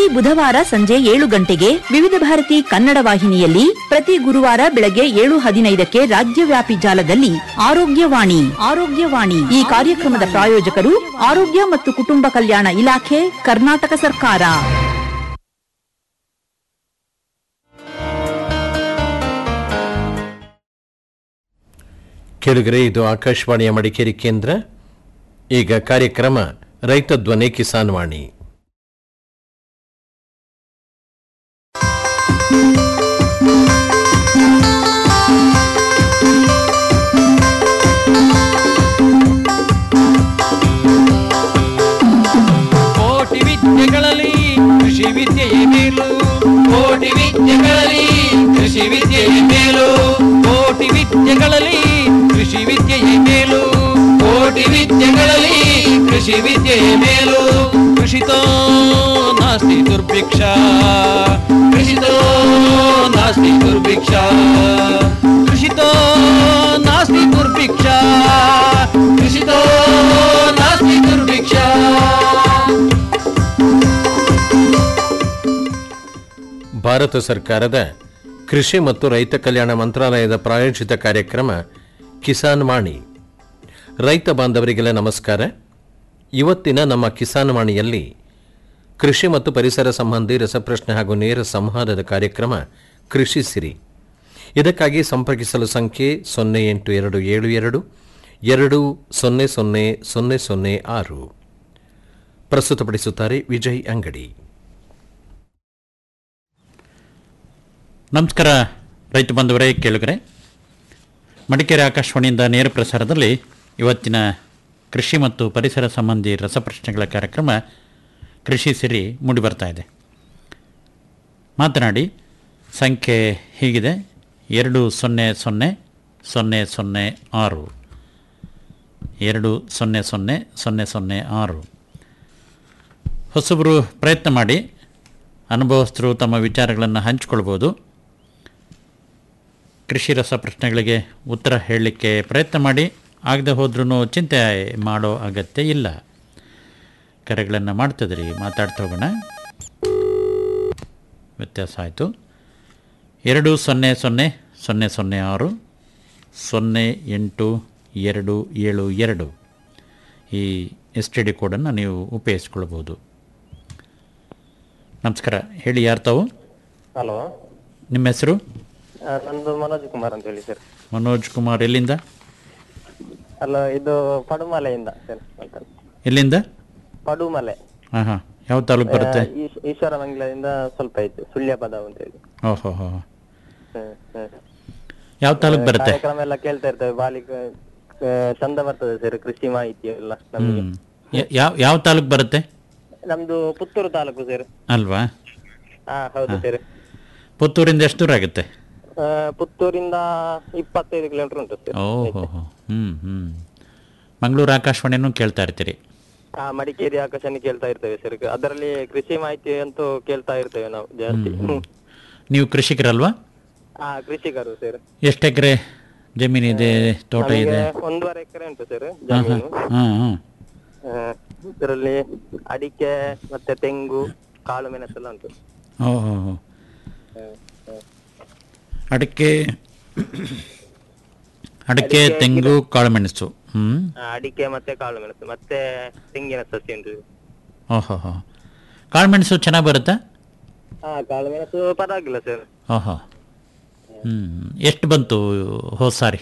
ಬುಧವಾರ ಸಂಜೆ ಏಳು ಗಂಟೆಗೆ ವಿವಿಧ ಭಾರತಿ ಕನ್ನಡ ವಾಹಿನಿಯಲ್ಲಿ ಪ್ರತಿ ಗುರುವಾರ ಬೆಳಗ್ಗೆ ಏಳು ಹದಿನೈದಕ್ಕೆ ರಾಜ್ಯವ್ಯಾಪಿ ಜಾಲದಲ್ಲಿ ಆರೋಗ್ಯವಾಣಿ ಆರೋಗ್ಯವಾಣಿ ಈ ಕಾರ್ಯಕ್ರಮದ ಪ್ರಾಯೋಜಕರು ಆರೋಗ್ಯ ಮತ್ತು ಕುಟುಂಬ ಕಲ್ಯಾಣ ಇಲಾಖೆ ಕರ್ನಾಟಕ ಸರ್ಕಾರ ಕೇಳುಗರೆ ಇದು ಆಕಾಶವಾಣಿಯ ಮಡಿಕೇರಿ ಕೇಂದ್ರ ಈಗ ಕಾರ್ಯಕ್ರಮ ರೈತ ಧ್ವನಿ ಕಿಸಾನ್ ವಾಣಿ ಕೋಟಿ ವಿದ್ಯೆಗಳಲ್ಲಿ ಕೃಷಿ ವಿದ್ಯೆಯೇ ಮೇಲು ಕೋಟಿ ವಿದ್ಯೆಗಳಲ್ಲಿ ಕೃಷಿ ವಿದ್ಯೆಯೇ ಮೇಲು ಕೋಟಿ ವಿದ್ಯೆಗಳಲ್ಲಿ ಕೃಷಿ ವಿದ್ಯೆಯೇ ಮೇಲು ಕೋಟಿ ವಿದ್ಯೆಗಳಲ್ಲಿ ಕೃಷಿ ವಿದ್ಯೆಯೇ ಮೇಲು ಕೃಷಿತೋ ನಾಸ್ತಿ ದುರ್ಭಿಕ್ಷ ಕೃಷಿತೋ ನಾಸ್ತಿ ದುರ್ಭಿಕ್ಷ ಕೃಷಿತೋ ನಾಸ್ತಿ ದುರ್ಭಿಕ್ಷ ಕೃಷಿತೋ ನಾಸ್ತಿ ದುರ್ಭಿಕ್ಷ ಭಾರತ ಸರ್ಕಾರದ ಕೃಷಿ ಮತ್ತು ರೈತ ಕಲ್ಯಾಣ ಮಂತ್ರಾಲಯದ ಪ್ರಾಯೋಜಿತ ಕಾರ್ಯಕ್ರಮ ಕಿಸಾನ್ ವಾಣಿ ರೈತ ಬಾಂಧವರಿಗೆಲ್ಲ ನಮಸ್ಕಾರ ಇವತ್ತಿನ ನಮ್ಮ ಕಿಸಾನ್ ವಾಣಿಯಲ್ಲಿ ಕೃಷಿ ಮತ್ತು ಪರಿಸರ ಸಂಬಂಧಿ ರಸಪ್ರಶ್ನೆ ಹಾಗೂ ನೇರ ಸಂವಾದದ ಕಾರ್ಯಕ್ರಮ ಕೃಷಿ ಸಿರಿ ಇದಕ್ಕಾಗಿ ಸಂಪರ್ಕಿಸಲು ಸಂಖ್ಯೆ ಸೊನ್ನೆ ಎಂಟು ಎರಡು ಏಳು ಎರಡು ಎರಡು ಸೊನ್ನೆ ಸೊನ್ನೆ ಸೊನ್ನೆ ಸೊನ್ನೆ ಆರು ಪ್ರಸ್ತುತಪಡಿಸುತ್ತಾರೆ ವಿಜಯ್ ಅಂಗಡಿ ನಮಸ್ಕಾರ ರೈತ ಬಂಧುವರೇ ಕೇಳುಗರೆ ಮಡಿಕೇರಿ ಆಕಾಶವಾಣಿಯಿಂದ ನೇರ ಪ್ರಸಾರದಲ್ಲಿ ಇವತ್ತಿನ ಕೃಷಿ ಮತ್ತು ಪರಿಸರ ಸಂಬಂಧಿ ರಸಪ್ರಶ್ನೆಗಳ ಕಾರ್ಯಕ್ರಮ ಕೃಷಿ ಸಿರಿ ಮೂಡಿಬರ್ತಾ ಇದೆ ಮಾತನಾಡಿ ಸಂಖ್ಯೆ ಹೀಗಿದೆ ಎರಡು ಸೊನ್ನೆ ಸೊನ್ನೆ ಸೊನ್ನೆ ಸೊನ್ನೆ ಆರು ಎರಡು ಸೊನ್ನೆ ಸೊನ್ನೆ ಸೊನ್ನೆ ಸೊನ್ನೆ ಆರು ಹೊಸಬರು ಪ್ರಯತ್ನ ಮಾಡಿ ಅನುಭವಸ್ಥರು ತಮ್ಮ ವಿಚಾರಗಳನ್ನು ಹಂಚಿಕೊಳ್ಬೋದು ಕೃಷಿ ರಸ ಪ್ರಶ್ನೆಗಳಿಗೆ ಉತ್ತರ ಹೇಳಲಿಕ್ಕೆ ಪ್ರಯತ್ನ ಮಾಡಿ ಆಗದೆ ಹೋದ್ರೂ ಚಿಂತೆ ಮಾಡೋ ಅಗತ್ಯ ಇಲ್ಲ ಕರೆಗಳನ್ನು ಮಾಡ್ತಿದ್ರಿ ಮಾತಾಡ್ತಾ ಹೋಗೋಣ ವ್ಯತ್ಯಾಸ ಆಯಿತು ಎರಡು ಸೊನ್ನೆ ಸೊನ್ನೆ ಸೊನ್ನೆ ಸೊನ್ನೆ ಆರು ಸೊನ್ನೆ ಎಂಟು ಎರಡು ಏಳು ಎರಡು ಈ ಎಸ್ ಟಿ ಡಿ ಕೋಡನ್ನು ನೀವು ಉಪಯೋಗಿಸ್ಕೊಳ್ಬೋದು ನಮಸ್ಕಾರ ಹೇಳಿ ಯಾರು ತಾವು ಹಲೋ ನಿಮ್ಮ ಹೆಸರು ನಂದು ಮನೋಜ್ ಕುಮಾರ್ ಅಂತ ಹೇಳಿ ಸರ್ ಮನೋಜ್ ಕುಮಾರ್ ಎಲ್ಲಿಂದ ಅಲ್ಲ ಇದು ಪಡುಮಲೆಯಿಂದ ಸರ್ ಮಾತಾಡ್- ಎಲ್ಲಿಂದ ಪಡುಮಲೆ ಹಾಂ ಹಾಂ ಯಾವ ತಾಲೂಕು ಬರುತ್ತೆ ಆ, ಈಶ್- ಈಶ್ವರ ಮಂಗಲದಿಂದ ಸ್ವಲ್ಪ ಐತೆ ಸುಳ್ಯ ಪದ ಅಂತ ಹೇಳಿ ಓಹೋ ಹೋ ಹ್ಮ್, ಹ್ಮ್. ಯಾವ ತಾಲೂಕು ಬರುತ್ತೆ ಕಾರ್ಯಕ್ರಮ ಎಲ್ಲ ಕೇಳ್ತಾ ಇರ್ತೇವೆ ಬಾಲಿಕ ಆ, ಚಂದ ಬರ್ತದೆ ಸರ್ ಕೃಷಿ ಮಾಹಿತಿ ಎಲ್ಲ ನಮ್ಗೆ ಹ್ಮ್. ಯ- ಯಾವ ಯಾವ ತಾಲೂಕು ಬರುತ್ತೆ ನಮ್ದು ಪುತ್ತೂರು ತಾಲೂಕು ಸರ್ ಅಲ್ವಾ ಹಾ ಹೌದು ಸರ್ ಪುತ್ತೂರಿಂದ ಎಷ್ಟು ದೂರ ಆಗುತ್ತೆ ಆ, ಪುತ್ತೂರಿಂದ ಇಪ್ಪತ್ತೈದು ಕಿಲೋಮೀಟರ್ ಉಂಟು ಸರ್ ಓಹೋ ಹೋ ಹ್ಞೂ ಹ್ಞೂ ಮಂಗಳೂರು ಆಕಾಶವಾಣಿನೂ ಕೇಳ್ತಾ ಇರ್ತೀರಿ ಆ ಮಡಿಕೇರಿ ಆಕಾಶನಿ ಕೇಳ್ತಾ ಇರ್ತೇವೆ ಸರ್ ಅದರಲ್ಲಿ ಕೃಷಿ ಮಾಹಿತಿ ಅಂತೂ ಕೇಳ್ತಾ ಇರ್ತೇವೆ ನಾವು ಜಾಸ್ತಿ ಹ್ಮ್. ನೀವು ಕೃಷಿಕರಲ್ವಾ ಹಾ ಕೃಷಿಕರು ಸರ್ ಎಷ್ಟು ಎಕರೆ ಜಮೀನಿದೆ ತೋಟ ಇದೆ ನಮಗೆ ಒಂದೂವರೆ ಎಕರೆ ಉಂಟು ಸರ್ ಜಮೀನು ಹಾಂ ಹಾಂ ಆ, ಇದರಲ್ಲಿ ಅಡಿಕೆ ಮತ್ತೆ ತೆಂಗು ಕಾಳು ಮೆಣಸೆಲ್ಲ ಉಂಟು ಓಹೋ ಹೋ ಅಡಿಕೆ ಅಡಿಕೆ ತೆಂಗು ಕಾಳುಮೆಣಸು ಹ್ಞೂ ಆ, ಅಡಿಕೆ ಮತ್ತೆ ಕಾಳು ಮೆಣಸು ಮತ್ತೆ ತೆಂಗಿನ ಸಸಿ ಉಂಟು ಓಹೋ ಹೋ ಕಾಳುಮೆಣಸು ಚೆನ್ನಾಗಿ ಬರುತ್ತಾ ಹಾ ಕಾಳು ಮೆಣಸು ಪರವಾಗಿಲ್ಲ ಸರ್ ಓಹೋ ಹ್ಞೂ ಎಷ್ಟು ಬಂತು ಹೋದ ಸಾರಿ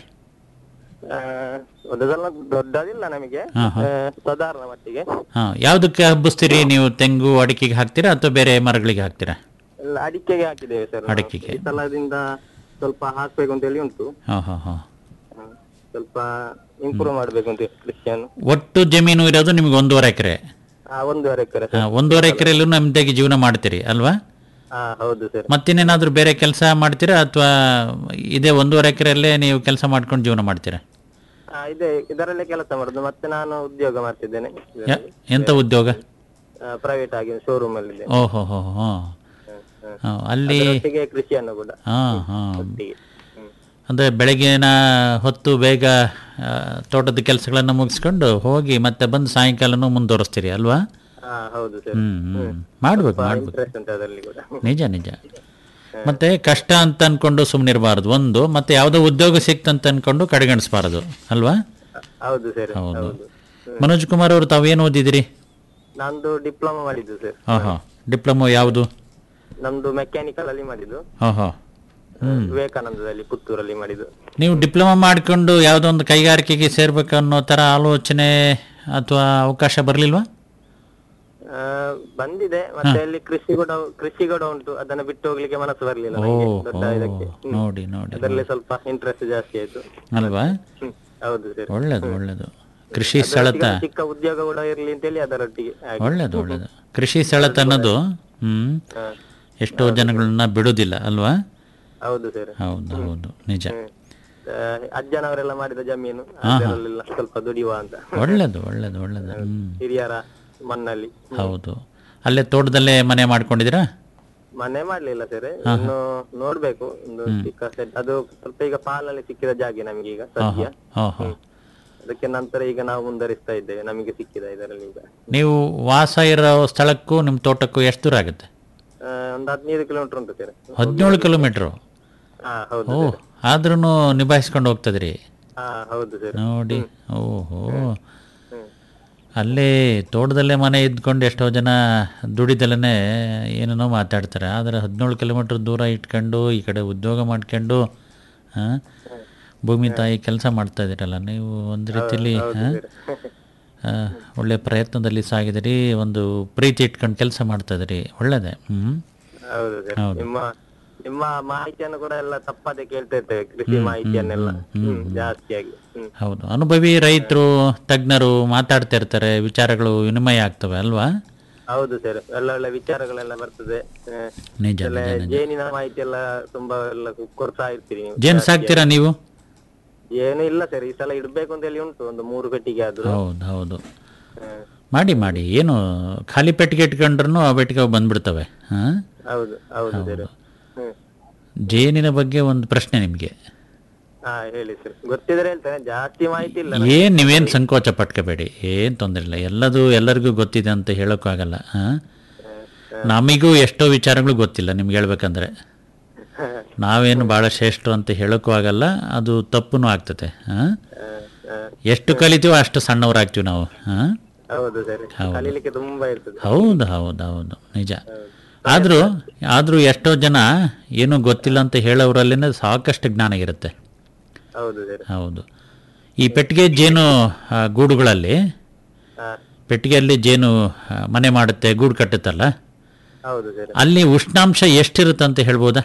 ಅದೆಲ್ಲ ದೊಡ್ಡದಿಲ್ಲ ನಮಗೆ ಹಾ, ಹಾ. ಆ, ಸಾಧಾರಣ ಮಟ್ಟಿಗೆ ಹಾಂ ಯಾವುದಕ್ಕೆ ಹಬ್ಬಿಸ್ತೀರಿ ನೀವು ತೆಂಗು ಅಡಿಕೆಗೆ ಹಾಕ್ತೀರಾ ಅಥವಾ ಬೇರೆ ಮರಗಳಿಗೆ ಹಾಕ್ತೀರಾ ಎಲ್ಲ ಅಡಿಕೆಗೆ ಹಾಕಿದ್ದೇವೆ ಸರ್ ನಾವು. ಅಡಿಕೆಗೆ. ಈ ಸಲದಿಂದ ಸ್ವಲ್ಪ ಹಾಕ್ಬೇಕು ಅಂತ ಹೇಳಿ ಉಂಟು ಹಾಂ ಹಾಂ ಹಾಂ ಆ, ಸ್ವಲ್ಪ ಇಂಪ್ರೂವ್ ಮಾಡ್ಬೇಕು ಅಂತ ಕೃಷಿಯನ್ನು ಒಟ್ಟು ಜಮೀನು ಇರೋದು ನಿಮ್ಗೆ ಒಂದೂವರೆ ಎಕರೆ ಆ, ಒಂದೂವರೆ ಎಕರೆ ಸರ್ ಒಂದೂವರೆ ಎಕರೆಯಲ್ಲೂ ನೆಮ್ಮದಿಯಾಗಿ ಜೀವನ ಮಾಡ್ತೀರಿ ಅಲ್ವಾ ಹಾ ಹೌದು ಸರ್ ಮತ್ತಿನ್ನೇನಾದರೂ ಬೇರೆ ಕೆಲಸ ಮಾಡ್ತೀರಾ ಅಥವಾ ಇದೇ ಒಂದೂವರೆ ಎಕರೆಯಲ್ಲೇ ನೀವು ಕೆಲಸ ಮಾಡ್ಕೊಂಡು ಜೀವನ ಮಾಡ್ತೀರಾ ಆ, ಇದೆ ಇದರಲ್ಲೇ ಕೆಲಸ ಮಾಡುದು ಮತ್ತೆ ನಾನು ಉದ್ಯೋಗ ಮಾಡ್ತಿದ್ದೇನೆ ಯ- ಎಂಥ ಉದ್ಯೋಗ ಪ್ರೈವೇಟ್ ಆಗಿ ಶೋರೂಮ್ ಅಲ್ಲಿ ಇದೆ ಓಹೋ ಹೋ ಹಾಂ ಹಾಂ ಅಲ್ಲಿ ಅದರೊಟ್ಟಿಗೆ ಕೃಷಿಯನ್ನು ಕೂಡ ಹಾಂ ಹಾಂ ಒಟ್ಟಿಗೆ ಹ್ಮ್. ಅಂದರೆ ಬೆಳಗ್ಗಿನ ಹೊತ್ತು ಬೇಗ ಆ, ತೋಟದ ಕೆಲಸಗಳನ್ನು ಮುಗಿಸ್ಕೊಂಡು ಹೋಗಿ ಮತ್ತೆ ಬಂದು ಸಾಯಂಕಾಲನೂ ಮುಂದುವರಿಸ್ತೀರಿ ಅಲ್ವಾ ಆ, ಹಾ ಹೌದು ಸರ್ ಹ್ಮ್ ಹ್ಮ್ ಮಾಡ್ಬೇಕು ಮಾಡ್ಬೇಕು ಇಂಟ್ರೆಸ್ಟ್ ಉಂಟು ಅದರಲ್ಲಿ ಕೂಡ ನಿಜ ನಿಜ ಮತ್ತೆ ಕಷ್ಟ ಅಂತ ಅನ್ಕೊಂಡು ಸುಮ್ಮನಿರಬಾರ್ದು ಒಂದು ಮತ್ತೆ ಯಾವುದೋ ಉದ್ಯೋಗ ಸಿಕ್ತಂತ ಅನ್ಕೊಂಡು ಕಡೆಗಣಿಸ್ಬಾರದು ಅಲ್ವಾ ಹೌದು ಸರ್ ಹೌದು ಹೌದು ಮನೋಜ್ ಕುಮಾರ್ ಅವರು ತಾವೇನು ಓದಿದಿರಿ ನಂದು ಡಿಪ್ಲೊಮಾ ಮಾಡಿದ್ದು ಸರ್ ಹಾಂ ಹಾಂ ಡಿಪ್ಲೊಮೊ ಯಾವುದು ನಮ್ದು ಮೆಕ್ಯಾನಿಕಲ್ ಅಲ್ಲಿ ಮಾಡಿದ್ದು ಹಾಂ ಹಾಂ ವಿವೇಕಾನಂದದಲ್ಲಿ ಪುತ್ತೂರಲ್ಲಿ ಮಾಡಿದ್ದು ನೀವು ಡಿಪ್ಲೊಮಾ ಮಾಡಿಕೊಂಡು ಯಾವುದೋ ಒಂದು ಕೈಗಾರಿಕೆಗೆ ಸೇರ್ಬೇಕು ಅನ್ನೋ ಥರ ಆಲೋಚನೆ ಅಥವಾ ಅವಕಾಶ ಬರಲಿಲ್ವಾ ಆ, ಬಂದಿದೆ ಮತ್ತೆ ಅಲ್ಲಿ ಕೃಷಿ ಕೂಡ ಕೃಷಿ ಕೂಡ ಉಂಟು ಅದನ್ನ ಬಿಟ್ಟು ಹೋಗ್ಲಿಕ್ಕೆ ಮನಸ್ಸು ಬರ್ಲಿಲ್ಲ ನನಗೆ ದೊಡ್ಡ ಇದಕ್ಕೆ ಹ್ಮ್. ನೋಡಿ ನೋಡಿ ಅದರಲ್ಲಿ ಸ್ವಲ್ಪ ಇಂಟ್ರೆಸ್ಟ್ ಜಾಸ್ತಿ ಆಯ್ತು ಅಲ್ವಾ ಹ್ಮ್. ಹೌದು ಸರ್ ಒಳ್ಳೇದು ಒಳ್ಳೇದು ಕೃಷಿ ಸೆಳೆತ ಚಿಕ್ಕ ಉದ್ಯೋಗ ಕೂಡ ಇರ್ಲಿ ಅಂತೇಳಿ ಅದರೊಟ್ಟಿಗೆ ಹಾಗೆ. ಒಳ್ಳೇದು ಒಳ್ಳೇದು ಕೃಷಿ ಸೆಳೆತ ಅನ್ನೋದು ಹ್ಮ್ ಹಾ. ಎಷ್ಟೋ ಜನಗಳನ್ನ ಬಿಡೋದಿಲ್ಲ ಅಲ್ವಾ ಹೌದು ಸರ್ ಹೌದು ಹೌದು ನಿಜ ಆ, ಅಜ್ಜನವರೆಲ್ಲ ಮಾಡಿದ ಜಮೀನು ಅದರಲ್ಲೆಲ್ಲ ಸ್ವಲ್ಪ ದುಡಿಯುವ ಅಂತ ಒಳ್ಳೇದು ಒಳ್ಳೇದು ಒಳ್ಳೇದು ಹ್ಮ್ ಹಿರಿಯರ ಮಣ್ಣಲ್ಲಿ ಹೌದು ಅಲ್ಲೇ ತೋಟದಲ್ಲೇ ಮನೆ ಮಾಡ್ಕೊಂಡಿದ್ದೀರಾ ಮನೆ ಮಾಡ್ಲಿಲ್ಲ ಸರ್ ಇನ್ನು ನೋಡ್ಬೇಕು ಒಂದು ಚಿಕ್ಕ ಸೆಟ್ ಅದು ಸ್ವಲ್ಪ ಈಗ ಪಾಲಲ್ಲಿ ಸಿಕ್ಕಿದ ಜಾಗ ನಮ್ಗೆ ಈಗ ಸದ್ಯ ಹಾಂ ಹಾಂ ಅದಕ್ಕೆ ನಂತರ ಈಗ ನಾವು ಮುಂದರಿಸ್ತಾ ಇದ್ದೇವೆ ನಮಗೆ ಸಿಕ್ಕಿದ ಇದರಲ್ಲಿ ಈಗ ನೀವು ವಾಸ ಇರೋ ಸ್ಥಳಕ್ಕೂ ನಿಮ್ಮ ತೋಟಕ್ಕೂ ಎಷ್ಟು ದೂರ ಆಗುತ್ತೆ ಆ, ಒಂದು ಹದಿನೈದು ಕಿಲೋಮೀಟರ್ ಉಂಟು ಸರ್ ಹದಿನೇಳು ಕಿಲೋಮೀಟ್ರು ಹಾ ಹೌದು ಓ ಆದ್ರೂ ನಿಭಾಯಿಸ್ಕೊಂಡು ಹೋಗ್ತದ್ರಿ ಹಾ ಹೌದು ಸರ್ ನೋಡಿ ಓಹೋ ಅಲ್ಲೇ ತೋಟದಲ್ಲೇ ಮನೆ ಇದ್ಕೊಂಡು ಎಷ್ಟೋ ಜನ ದುಡಿದಲ್ಲೇ ಏನೇನೋ ಮಾತಾಡ್ತಾರೆ ಆದರೆ ಹದಿನೇಳು ಕಿಲೋಮೀಟ್ರ್ ದೂರ ಇಟ್ಕೊಂಡು ಈ ಕಡೆ ಉದ್ಯೋಗ ಮಾಡ್ಕೊಂಡು ಆ, ಭೂಮಿ ತಾಯಿ ಕೆಲಸ ಮಾಡ್ತಾ ಇದ್ದೀರಲ್ಲ ನೀವು ಒಂದು ರೀತಿಯಲ್ಲಿ ಆ, ಆ, ಒಳ್ಳೆ ಪ್ರಯತ್ನದಲ್ಲಿ ಸಾಗಿದಿರಿ ಒಂದು ಪ್ರೀತಿ ಇಟ್ಕೊಂಡು ಕೆಲಸ ಮಾಡ್ತಾ ಇದ್ದೀರಿ ಒಳ್ಳೆಯದೇ ಹ್ಞೂ ಹೌದು ಸರ್ ನಿಮ್ಮ ನಿಮ್ಮ ಮಾಹಿತಿಯನ್ನು ಕೂಡ ಎಲ್ಲ ತಪ್ಪದೆ ಕೇಳ್ತಾ ಇರ್ತೇವೆ ಕೃಷಿ ಮಾಹಿತಿಯನ್ನೆಲ್ಲ ಹ್ಮ್ ಜಾಸ್ತಿಯಾಗಿ ಹ್ಮ್ ಹೌದು ಅನುಭವಿ ರೈತರು ತಜ್ಞರು ಮಾತಾಡ್ತಾ ಇರ್ತಾರೆ ವಿಚಾರಗಳು ವಿನಿಮಯ ಆಗ್ತವೆ ಅಲ್ವಾ ಹೌದು ಸರ್ ಒಳ್ಳೆ ಒಳ್ಳೆ ವಿಚಾರಗಳೆಲ್ಲ ಬರ್ತದೆ ಆ, ನಿಜ ಎಲ್ಲ ನಿಜ ನಿಜ ಜೇನಿನ ಮಾಹಿತಿ ಎಲ್ಲ ತುಂಬಾ ಎಲ್ಲ ಕೊಡ್ತಾ ಇರ್ತೀರಿ ನೀವು ಜೇನು ಸಾಕ್ತೀರಾ ನೀವು ಏನು ಇಲ್ಲ ಸರ್ ಈ ಸಲ ಇಡ್ಬೇಕು ಅಂತ ಹೇಳಿ ಉಂಟು ಒಂದು ಮೂರು ಪೆಟ್ಟಿಗೆ ಆದ್ರೂ ಹೌದು ಹೌದು ಆ, ಮಾಡಿ ಮಾಡಿ ಏನು ಖಾಲಿ ಪೆಟ್ಟಿಗೆ ಇಟ್ಕೊಂಡ್ರು ಆ ಪೆಟ್ಟಿಗೆ ಅವು ಬಂದ್ಬಿಡ್ತವೆ ಹಾಂ ಹೌದು ಹೌದು ಸರ್ ಹ್ಮ್ ಜೇನಿನ ಬಗ್ಗೆ ಒಂದು ಪ್ರಶ್ನೆ ನಿಮಗೆ ಹಾ ಹೇಳಿ ಸರ್ ಗೊತ್ತಿದ್ರೆ ಹೇಳ್ತೇನೆ ಜಾಸ್ತಿ ಮಾಹಿತಿ ಇಲ್ಲ ಏನು ನೀವೇನು ಸಂಕೋಚ ಪಟ್ಕೋಬೇಡಿ ಏನು ತೊಂದರೆ ಇಲ್ಲ ಎಲ್ಲದು ಎಲ್ಲರಿಗೂ ಗೊತ್ತಿದೆ ಅಂತ ಹೇಳೋಕ್ಕಾಗಲ್ಲ ಹಾಂ ನಮಿಗೂ ಎಷ್ಟೋ ವಿಚಾರಗಳು ಗೊತ್ತಿಲ್ಲ ನಿಮ್ಗೆ ಹೇಳ್ಬೇಕಂದ್ರೆ ನಾವೇನು ಭಾಳ ಶ್ರೇಷ್ಠರು ಅಂತ ಹೇಳೋಕ್ಕೂ ಆಗಲ್ಲ ಅದು ತಪ್ಪೂ ಆಗ್ತದೆ ಹಾಂ ಆ, ಆ, ಎಷ್ಟು ಕಲಿತೀವೋ ಅಷ್ಟು ಸಣ್ಣವರಾಗ್ತೀವಿ ನಾವು ಹಾಂ ಹೌದು ಸರ್ ಕಲೀಲಿಕ್ಕೆ ತುಂಬಾ ಇರ್ತದೆ ಹೌದು ಹೌದು ಹೌದು ನಿಜ ಆದರೂ ಆದರೂ ಎಷ್ಟೋ ಜನ ಏನೂ ಗೊತ್ತಿಲ್ಲ ಅಂತ ಹೇಳೋರಲ್ಲಿನ ಸಾಕಷ್ಟು ಜ್ಞಾನ ಇರುತ್ತೆ ಹೌದು ಸರ್ ಹೌದು ಈ ಪೆಟ್ಟಿಗೆ ಜೇನು ಆ, ಗೂಡುಗಳಲ್ಲಿ ಹಾ ಪೆಟ್ಟಿಗೆಯಲ್ಲಿ ಜೇನು ಆ, ಮನೆ ಮಾಡುತ್ತೆ ಗೂಡು ಕಟ್ಟುತ್ತಲ್ಲ ಹೌದು ಸರ್ ಅಲ್ಲಿ ಉಷ್ಣಾಂಶ ಎಷ್ಟಿರುತ್ತೆ ಅಂತ ಹೇಳ್ಬೋದಾ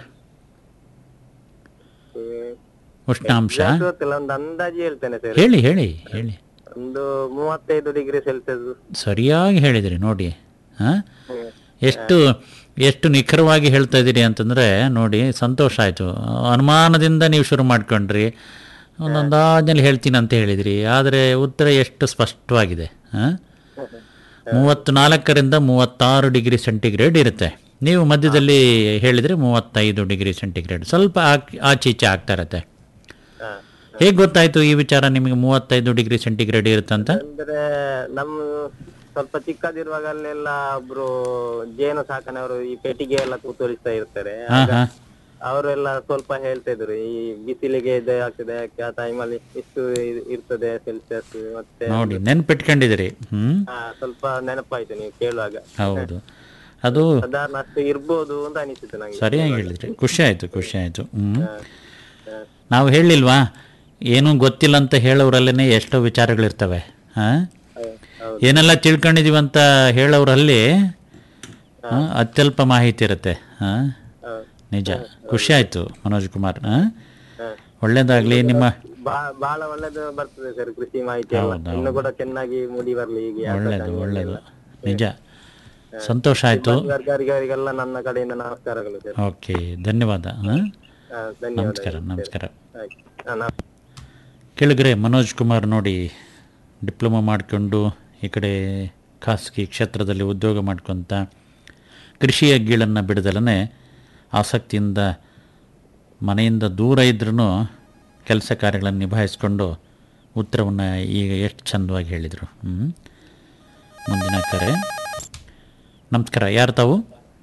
ಹ್ಮ್. ಉಷ್ಣಾಂಶ ಜಾಸ್ತಿ ಗೊತ್ತಿಲ್ಲ ಒಂದು ಅಂದಾಜು ಹೇಳ್ತೇನೆ ಸರ್ ಹೇಳಿ ಹೇಳಿ ಹೇಳಿ ಒಂದು ಮೂವತ್ತೈದು ಡಿಗ್ರಿ ಸೆಲ್ಸಿಯಸ್ ಸರಿಯಾಗಿ ಹೇಳಿದಿರಿ ನೋಡಿ ಹಾಂ ಎಷ್ಟು ಎಷ್ಟು ನಿಖರವಾಗಿ ಹೇಳ್ತಾ ಇದ್ದೀರಿ ಅಂತಂದರೆ ನೋಡಿ ಸಂತೋಷ ಆಯಿತು ಅನುಮಾನದಿಂದ ನೀವು ಶುರು ಮಾಡ್ಕೊಂಡ್ರಿ ಒಂದು ಅಂದಾಜಲ್ಲಿ ಹೇಳ್ತೀನಿ ಅಂತ ಹೇಳಿದಿರಿ ಆದರೆ ಉತ್ತರ ಎಷ್ಟು ಸ್ಪಷ್ಟವಾಗಿದೆ ಹಾಂ ಮೂವತ್ತು ನಾಲ್ಕರಿಂದ ಮೂವತ್ತಾರು ಡಿಗ್ರಿ ಸೆಂಟಿಗ್ರೇಡ್ ಇರುತ್ತೆ ನೀವು ಮಧ್ಯದಲ್ಲಿ ಹೇಳಿದರೆ ಮೂವತ್ತೈದು ಡಿಗ್ರಿ ಸೆಂಟಿಗ್ರೇಡ್ ಸ್ವಲ್ಪ ಆಕ್- ಆಚೆ ಈಚೆ ಆಗ್ತಾ ಇರತ್ತೆ ಹಾ ಹೇಗೆ ಗೊತ್ತಾಯಿತು ಈ ವಿಚಾರ ನಿಮಗೆ ಮೂವತ್ತೈದು ಡಿಗ್ರಿ ಸೆಂಟಿಗ್ರೇಡ್ ಇರುತ್ತಂತ ಅಂದ್ರೆ ನಮ್ಮ ಸ್ವಲ್ಪ ಚಿಕ್ಕದಿರುವಾಗ ಅಲ್ಲೆಲ್ಲ ಒಬ್ರು ಜೇನು ಸಾಕಣೆಯವರು ಈ ಪೆಟ್ಟಿಗೆ ಎಲ್ಲ ಕೂತೊಳಿಸ್ತಾ ಇರ್ತಾರೆ ಹಾಂ ಹಾಂ ಅವರೆಲ್ಲ ಸ್ವಲ್ಪ ಹೇಳ್ತಾ ಇದ್ರು ಈ ಬಿಸಿಲಿಗೆ ಇದು ಆಗ್ತದೆ ಯಾಕೆ ಆ ಟೈಮಲ್ಲಿ ಇಷ್ಟು ಇ- ಇರ್ತದೆ ಸೆಲ್ಸಿಯಸ್ ಮತ್ತೆ ನೋಡಿ ನೆನ್ಪಿಟ್ಕೊಂಡಿದ್ದೀರಿ ಹ್ಞೂ ಹಾ ಸ್ವಲ್ಪ ನೆನಪಾಯ್ತು ನೀವು ಕೇಳುವಾಗ ಹೌದು ಅದು ಸಾಧಾರಣ ಅಷ್ಟು ಇರ್ಬೋದು ಅಂತ ಅನಿಸಿತು ನಂಗೆ ಸರಿಯಾಗಿ ಹೇಳಿದ್ರಿ ಖುಷಿ ಆಯಿತು ಖುಷಿ ಆಯಿತು ಹ್ಞೂ ನಾವು ಹೇಳಿಲ್ವಾ ಏನೂ ಗೊತ್ತಿಲ್ಲ ಅಂತ ಹೇಳೋರಲ್ಲೇ ಎಷ್ಟೋ ವಿಚಾರಗಳಿರ್ತವೆ ಹಾಂ ಏನೆಲ್ಲ ತಿಳ್ಕೊಂಡಿದೀವಿ ಅಂತ ಹೇಳೋರಲ್ಲಿ ಆ, ಅತ್ಯಲ್ಪ ಮಾಹಿತಿ ಇರುತ್ತೆ ಹಾಂ ಹೌದು. ನಿಜ ಖುಷಿ ಆಯಿತು ಮನೋಜ್ ಕುಮಾರ್ ಹಾಂ ಒಳ್ಳೇದಾಗಲಿ ನಿಮ್ಮ ಬಾ- ಬಹಳ ಒಳ್ಳೇದು ಬರ್ತದೆ ಸರ್ ಕೃಷಿ ಮಾಹಿತಿ ಎಲ್ಲ ಇನ್ನು ಕೂಡ ಚೆನ್ನಾಗಿ ಮೂಡಿ ಬರ್ಲಿ ಹೀಗೆ ಒಳ್ಳೇದು ಒಳ್ಳೇದು ನಿಜ ಸಂತೋಷ ಆಯಿತು ಸರ್ಕಾರಿಗರಿಗೆಲ್ಲ ನನ್ನ ಕಡೆಯಿಂದ ನಮಸ್ಕಾರಗಳು ಸರ್ ಓಕೆ ಧನ್ಯವಾದ ಹಾಂ ಹಾ, ಧನ್ಯವಾದ ನಮಸ್ಕಾರ ನಮಸ್ಕಾರ ಆಯ್ತು. ಹಾ, ನಾ- ಕೆಳಗರೆ ಮನೋಜ್ ಕುಮಾರ್ ನೋಡಿ ಡಿಪ್ಲೊಮಾ ಮಾಡಿಕೊಂಡು ಈ ಕಡೆ ಖಾಸಗಿ ಕ್ಷೇತ್ರದಲ್ಲಿ ಉದ್ಯೋಗ ಮಾಡ್ಕೊತ ಕೃಷಿಯ ಗೀಳನ್ನು ಬಿಡದಲೇ ಆಸಕ್ತಿಯಿಂದ ಮನೆಯಿಂದ ದೂರ ಇದ್ರೂ ಕೆಲಸ ಕಾರ್ಯಗಳನ್ನು ನಿಭಾಯಿಸ್ಕೊಂಡು ಉತ್ತರವನ್ನು ಈಗ ಎಷ್ಟು ಚಂದವಾಗಿ ಹೇಳಿದರು ಹ್ಮ್? ಮುಂದಿನ ಕರೆ ನಮಸ್ಕಾರ ಯಾರು ತಾವು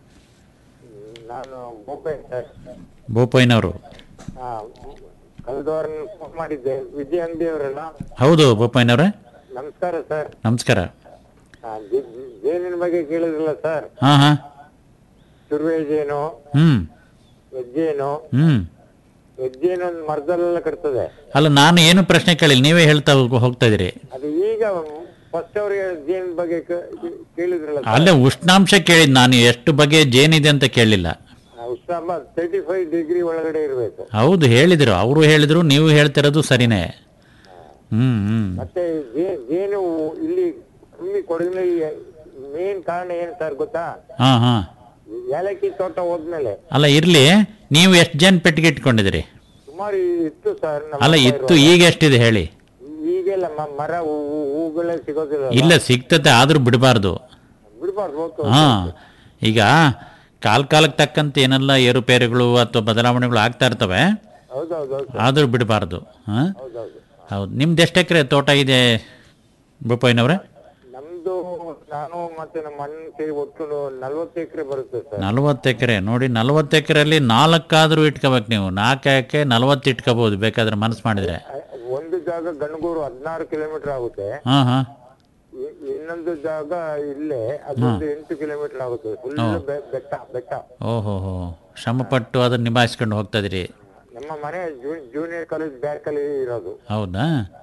ನಾನು ಭೂಪೇಶ್ ಸರ್ ಬೋಪಯ್ಯನವರು ಹಾ ಕಳೆದ ವಾರ ಫೋನ್ ಮಾಡಿದ್ದೆ ವಿಜಯ ಅಂಗಡಿ ಅವರಲ್ಲ ಹೌದು ಬೋಪಯ್ಯನವ್ರೆ ನಮಸ್ಕಾರ ಸರ್ ನಮಸ್ಕಾರ ಹಾ, ಜೇ- ಜೇನಿನ ಬಗ್ಗೆ ಕೇಳಿದ್ರಲ್ಲ ಸರ್ ಹಾಂ ಹಾಂ ತುರುವೆ ಜೇನು ಹ್ಞೂ ಹೆಜ್ಜೇನು ಹ್ಞೂ ಹೆಜ್ಜೇನು ಒಂದು ಮರದಲ್ಲೆಲ್ಲ ಕಟ್ತದೆ ಅಲ್ಲ ನಾನು ಏನು ಪ್ರಶ್ನೆ ಕೇಳಿಲ್ಲ ನೀವೇ ಹೇಳ್ತಾ ಹೋಗ್- ಹೋಗ್ತಾ ಇದ್ದೀರಿ ಅದು ಈಗ ಫಸ್ಟ್ ಅವರಿಗೆ ಜೇನ್ ಬಗ್ಗೆ ಕ- ಕೇಳಿದ್ರಲ್ಲ ಸರ್ ಅಲ್ಲೇ ಉಷ್ಣಾಂಶ ಕೇಳಿದ್ ನಾನು ಎಷ್ಟು ಬಗೆ ಜೇನಿದೆ ಅಂತ ಕೇಳಲಿಲ್ಲ ಆ ಉಷ್ಣಾಂಶ ತರ್ಟಿ ಫೈವ್ ಡಿಗ್ರಿ ಒಳಗಡೆ ಇರಬೇಕು ಹೌದು ಹೇಳಿದ್ರು ಅವರು ಹೇಳಿದ್ರು ನೀವು ಹೇಳ್ತಿರೋದು ಸರಿನೇ ಹ್ಞೂ ಹ್ಞೂ ಮತ್ತೆ ಜೇ- ಜೇನು ಇಲ್ಲಿ ಕಮ್ಮಿ ಕೊಡಗಿನಲ್ಲಿ ಮೇನ್ ಕಾರಣ ಏನ್ ಸರ್ ಗೊತ್ತಾ ಹಾಂ ಹಾಂ ಏಲಕ್ಕಿ ತೋಟ ಹೋದ್ಮೇಲೆ ಅಲ್ಲ ಇರಲಿ ನೀವು ಎಷ್ಟು ಜನ ಪೆಟ್ಟಿಗೆ ಇಟ್ಕೊಂಡಿದ್ದೀರಿ ಸುಮಾರು ಇತ್ತು ಸರ್ ನಮ್ಮ ಅಲ್ಲ ಅಪ್ಪ ಇತ್ತು ಇರುವಾಗ. ಈಗ ಎಷ್ಟಿದೆ ಹೇಳಿ ಈಗೆಲ್ಲ ಮ- ಮರ ಹೂ- ಹೂ- ಹೂಗಳೇ ಸಿಗೋದಿಲ್ಲ ಇಲ್ಲ ಸಿಗ್ತತೆ ಆದರೂ ಬಿಡಬಾರ್ದು ಬಿಡ್ಬಾರ್ದು ಹೋಗ್ತು ಹಾಂ ಈಗ ಕಾಲ ಕಾಲಕ್ಕೆ ತಕ್ಕಂತೆ ಏನೆಲ್ಲ ಏರುಪೇರುಗಳು ಅಥವಾ ಬದಲಾವಣೆಗಳು ಆಗ್ತಾ ಇರ್ತವೆ ಹೌದೌದು ಆದರೂ ಬಿಡಬಾರ್ದು ಹಾಂ ಹೌದೌದು ಹೌದು ನಿಮ್ದು ಎಷ್ಟು ಎಕರೆ ತೋಟ ಇದೆ ಬೋಪಯ್ಯನವ್ರೆ ನಮ್ದು ನಾನು ಮತ್ತೆ ನಮ್ಮ ಅಣ್ಣ ಸೇರಿ ಒಟ್ಟು ನಲ್ವತ್ತು ಎಕರೆ ಬರುತ್ತೆ ಸರ್ ನಲ್ವತ್ತು ಎಕರೆ ನೋಡಿ ನಲ್ವತ್ತು ಎಕರೆಯಲ್ಲಿ ನಾಲ್ಕಾದರೂ ಇಟ್ಕೋಬೇಕು ನೀವು ನಾಲ್ಕು ಎಕರೆ ನಲ್ವತ್ತು ಇಟ್ಕೋಬೋದು ಬೇಕಾದ್ರೆ ಮನಸ್ಸು ಮಾಡಿದರೆ ಅ- ಒಂದು ಜಾಗ ಗಣಗೂರು ಹದಿನಾರು ಕಿಲೋಮೀಟರ್ ಆಗುತ್ತೆ ಹಾಂ ಹಾಂ ಇ- ಇನ್ನೊಂದು ಜಾಗ ಇಲ್ಲೇ ಅದೊಂದು ಎಂಟು ಕಿಲೋಮೀಟರ್ ಆಗುತ್ತೆ ಫುಲ್ ಬೆಟ್ಟ ಬೆಟ್ಟ ಓಹೋ ಹೋ ಶ್ರಮಪಟ್ಟು ಅದನ್ನು ನಿಭಾಯಿಸ್ಕೊಂಡು ಹೋಗ್ತಾ ಇದ್ದೀರಿ ನಮ್ಮ ಮನೆ ಜೂ- ಜೂನಿಯರ್ ಕಾಲೇಜ್ ಬ್ಯಾಕ್ ಅಲ್ಲಿ ಇರೋದು ಹೌದಾ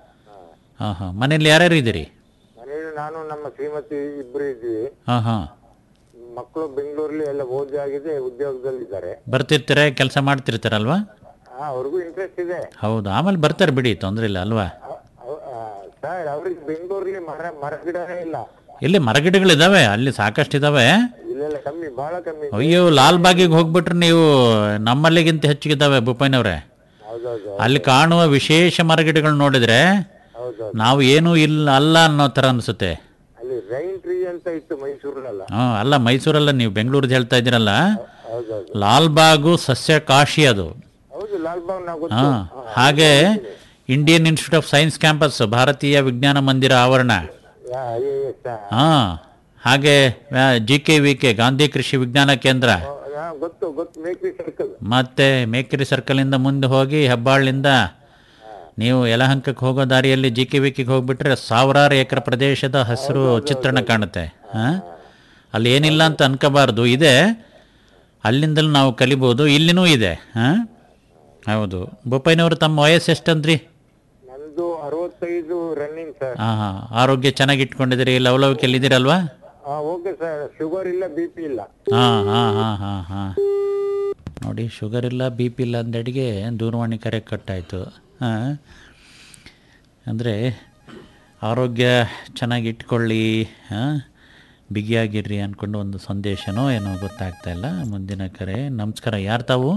ಹಾಂ ಹಾಂ ಮನೇಲಿ ಯಾರ್ಯಾರು ಇದ್ದೀರಿ ಮನೆಯಲ್ಲಿ ನಾನು ನಮ್ಮ ಶ್ರೀಮತಿ ಇಬ್ರು ಇದ್ವಿ ಹಾಂ ಹಾಂ ಮಕ್ಕಳು ಬೆಂಗಳೂರಲ್ಲಿ ಎಲ್ಲ ಓದಿ ಆಗಿದೆ ಉದ್ಯೋಗದಲ್ಲಿದ್ದಾರೆ ಬರ್ತಿರ್ತೀರ ಕೆಲಸ ಮಾಡ್ತಿರ್ತಾರಲ್ವಾ ಹಾ ಅವ್ರಿಗೂ ಇಂಟ್ರೆಸ್ಟ್ ಇದೆ ಹೌದು ಆಮೇಲೆ ಬರ್ತಾರೆ ಬಿಡಿ ತೊಂದರೆ ಇಲ್ಲ ಅಲ್ವಾ ಅ- ಅವ್- ಆ, ಸರ್ ಅವ್ರಿಗೆ ಬೆಂಗಳೂರಲ್ಲಿ ಮರ ಮರ ಗಿಡನೇ ಇಲ್ಲ ಇಲ್ಲಿ ಮರಗಿಡಗಳಿದ್ದಾವೆ ಅಲ್ಲಿ ಸಾಕಷ್ಟು ಇದ್ದಾವೆ ಇಲ್ಲೆಲ್ಲ ಕಮ್ಮಿ ಬಹಳ ಕಮ್ಮಿ ಅಯ್ಯೋ ಲಾಲ್ಬಾಗಿಗೆ ಹೋಗ್ಬಿಟ್ರೆ ನೀವು ನಮ್ಮಲ್ಲಿಗಿಂತ ಹೆಚ್ಚಿಗಿದ್ದಾವೆ ಭೂಪಯ್ಯನವ್ರೆ ಹೌದೌದು ಅಲ್ಲಿ ಕಾಣುವ ವಿಶೇಷ ಮರಗಿಡಗಳು ನೋಡಿದ್ರೆ ಹೌದೌದು ನಾವು ಏನೂ ಇಲ್ಲ ಅಲ್ಲ ಅನ್ನೋ ಥರ ಅನಿಸುತ್ತೆ ಅಲ್ಲಿ ರೈನ್ ಟ್ರೀ ಅಂತ ಇತ್ತು ಮೈಸೂರಲ್ಲ ಹಾಂ ಅಲ್ಲ ಮೈಸೂರಲ್ಲ ನೀವು ಬೆಂಗಳೂರದ್ದು ಹೇಳ್ತಾ ಇದ್ದೀರಲ್ಲ ಹೌದೌದು ಲಾಲ್ಬಾಗು ಸಸ್ಯ ಕಾಶಿ ಅದು ಹೌದು ಲಾಲ್ಬಾಗ್ ನಾವು ಗೊತ್ತು ಹಾಂ ಹಾಗೆ Indian Institute of Science campus ಭಾರತೀಯ ವಿಜ್ಞಾನ ಮಂದಿರ ಆವರಣ ಯಾ, ಏ, ಏ, ಸ- ಹಾಂ ಹಾಗೆ G K V K Gandhi Krishi Vigyan ಕೇಂದ್ರ ಹಾ, ಗೊತ್ತು ಗೊತ್ತು ಮೇಕ್ರಿ ಸರ್ಕಲ್ ಮತ್ತು ಮೇಕೆರಿ ಸರ್ಕಲಿಂದ ಮುಂದೆ ಹೋಗಿ ಹೆಬ್ಬಾಳಿಂದ ನೀವು ಯಲಹಂಕಕ್ಕೆ ಹೋಗೋ ದಾರಿಯಲ್ಲಿ ಜಿ ಕೆ ವಿಕಿಗೆ ಹೋಗ್ಬಿಟ್ರೆ ಸಾವಿರಾರು ಎಕರೆ ಪ್ರದೇಶದ ಹಸಿರು ಚಿತ್ರಣ ಕಾಣುತ್ತೆ ಹಾಂ ಅಲ್ಲಿ ಏನಿಲ್ಲ ಅಂತ ಅನ್ಕೋಬಾರ್ದು ಇದೆ ಅಲ್ಲಿಂದಲೂ ನಾವು ಕಲಿಬೋದು ಇಲ್ಲಿನೂ ಇದೆ ಹಾಂ ಹೌದು ಬೋಪಯ್ಯನವರು ತಮ್ಮ ವಯಸ್ಸು ಎಷ್ಟಂದ್ರಿ ನಂದು ಅರವತ್ತೈದು ರನ್ನಿಂಗ್ ಸರ್ ಹಾಂ ಹಾಂ ಆರೋಗ್ಯ ಚೆನ್ನಾಗಿ ಇಟ್ಕೊಂಡಿದ್ದೀರಿ ಲವಲವಿಕೆಯಲ್ಲಿ ಇದ್ದೀರಲ್ವಾ ಹಾ ಓಕೆ ಸರ್ ಶುಗರ್ ಇಲ್ಲ ಬಿ ಪಿ ಇಲ್ಲ ಹಾಂ ಹಾಂ ಹಾಂ ಹಾಂ ಹಾಂ ನೋಡಿ ಶುಗರ್ ಇಲ್ಲ ಬಿ ಪಿ ಇಲ್ಲ ಅಂದಡಿಗೆ ದೂರವಾಣಿ ಕರೆ ಕಟ್ಟಾಯಿತು ಹಾಂ ಅಂದರೆ ಆರೋಗ್ಯ ಚೆನ್ನಾಗಿ ಇಟ್ಕೊಳ್ಳಿ ಹಾಂ ಬಿಗಿಯಾಗಿರ್ರಿ ಅಂದ್ಕೊಂಡು ಒಂದು ಸಂದೇಶನೋ ಏನೋ ಗೊತ್ತಾಗ್ತಾ ಇಲ್ಲ ಮುಂದಿನ ಕರೆ ನಮಸ್ಕಾರ ಯಾರು ತಾವು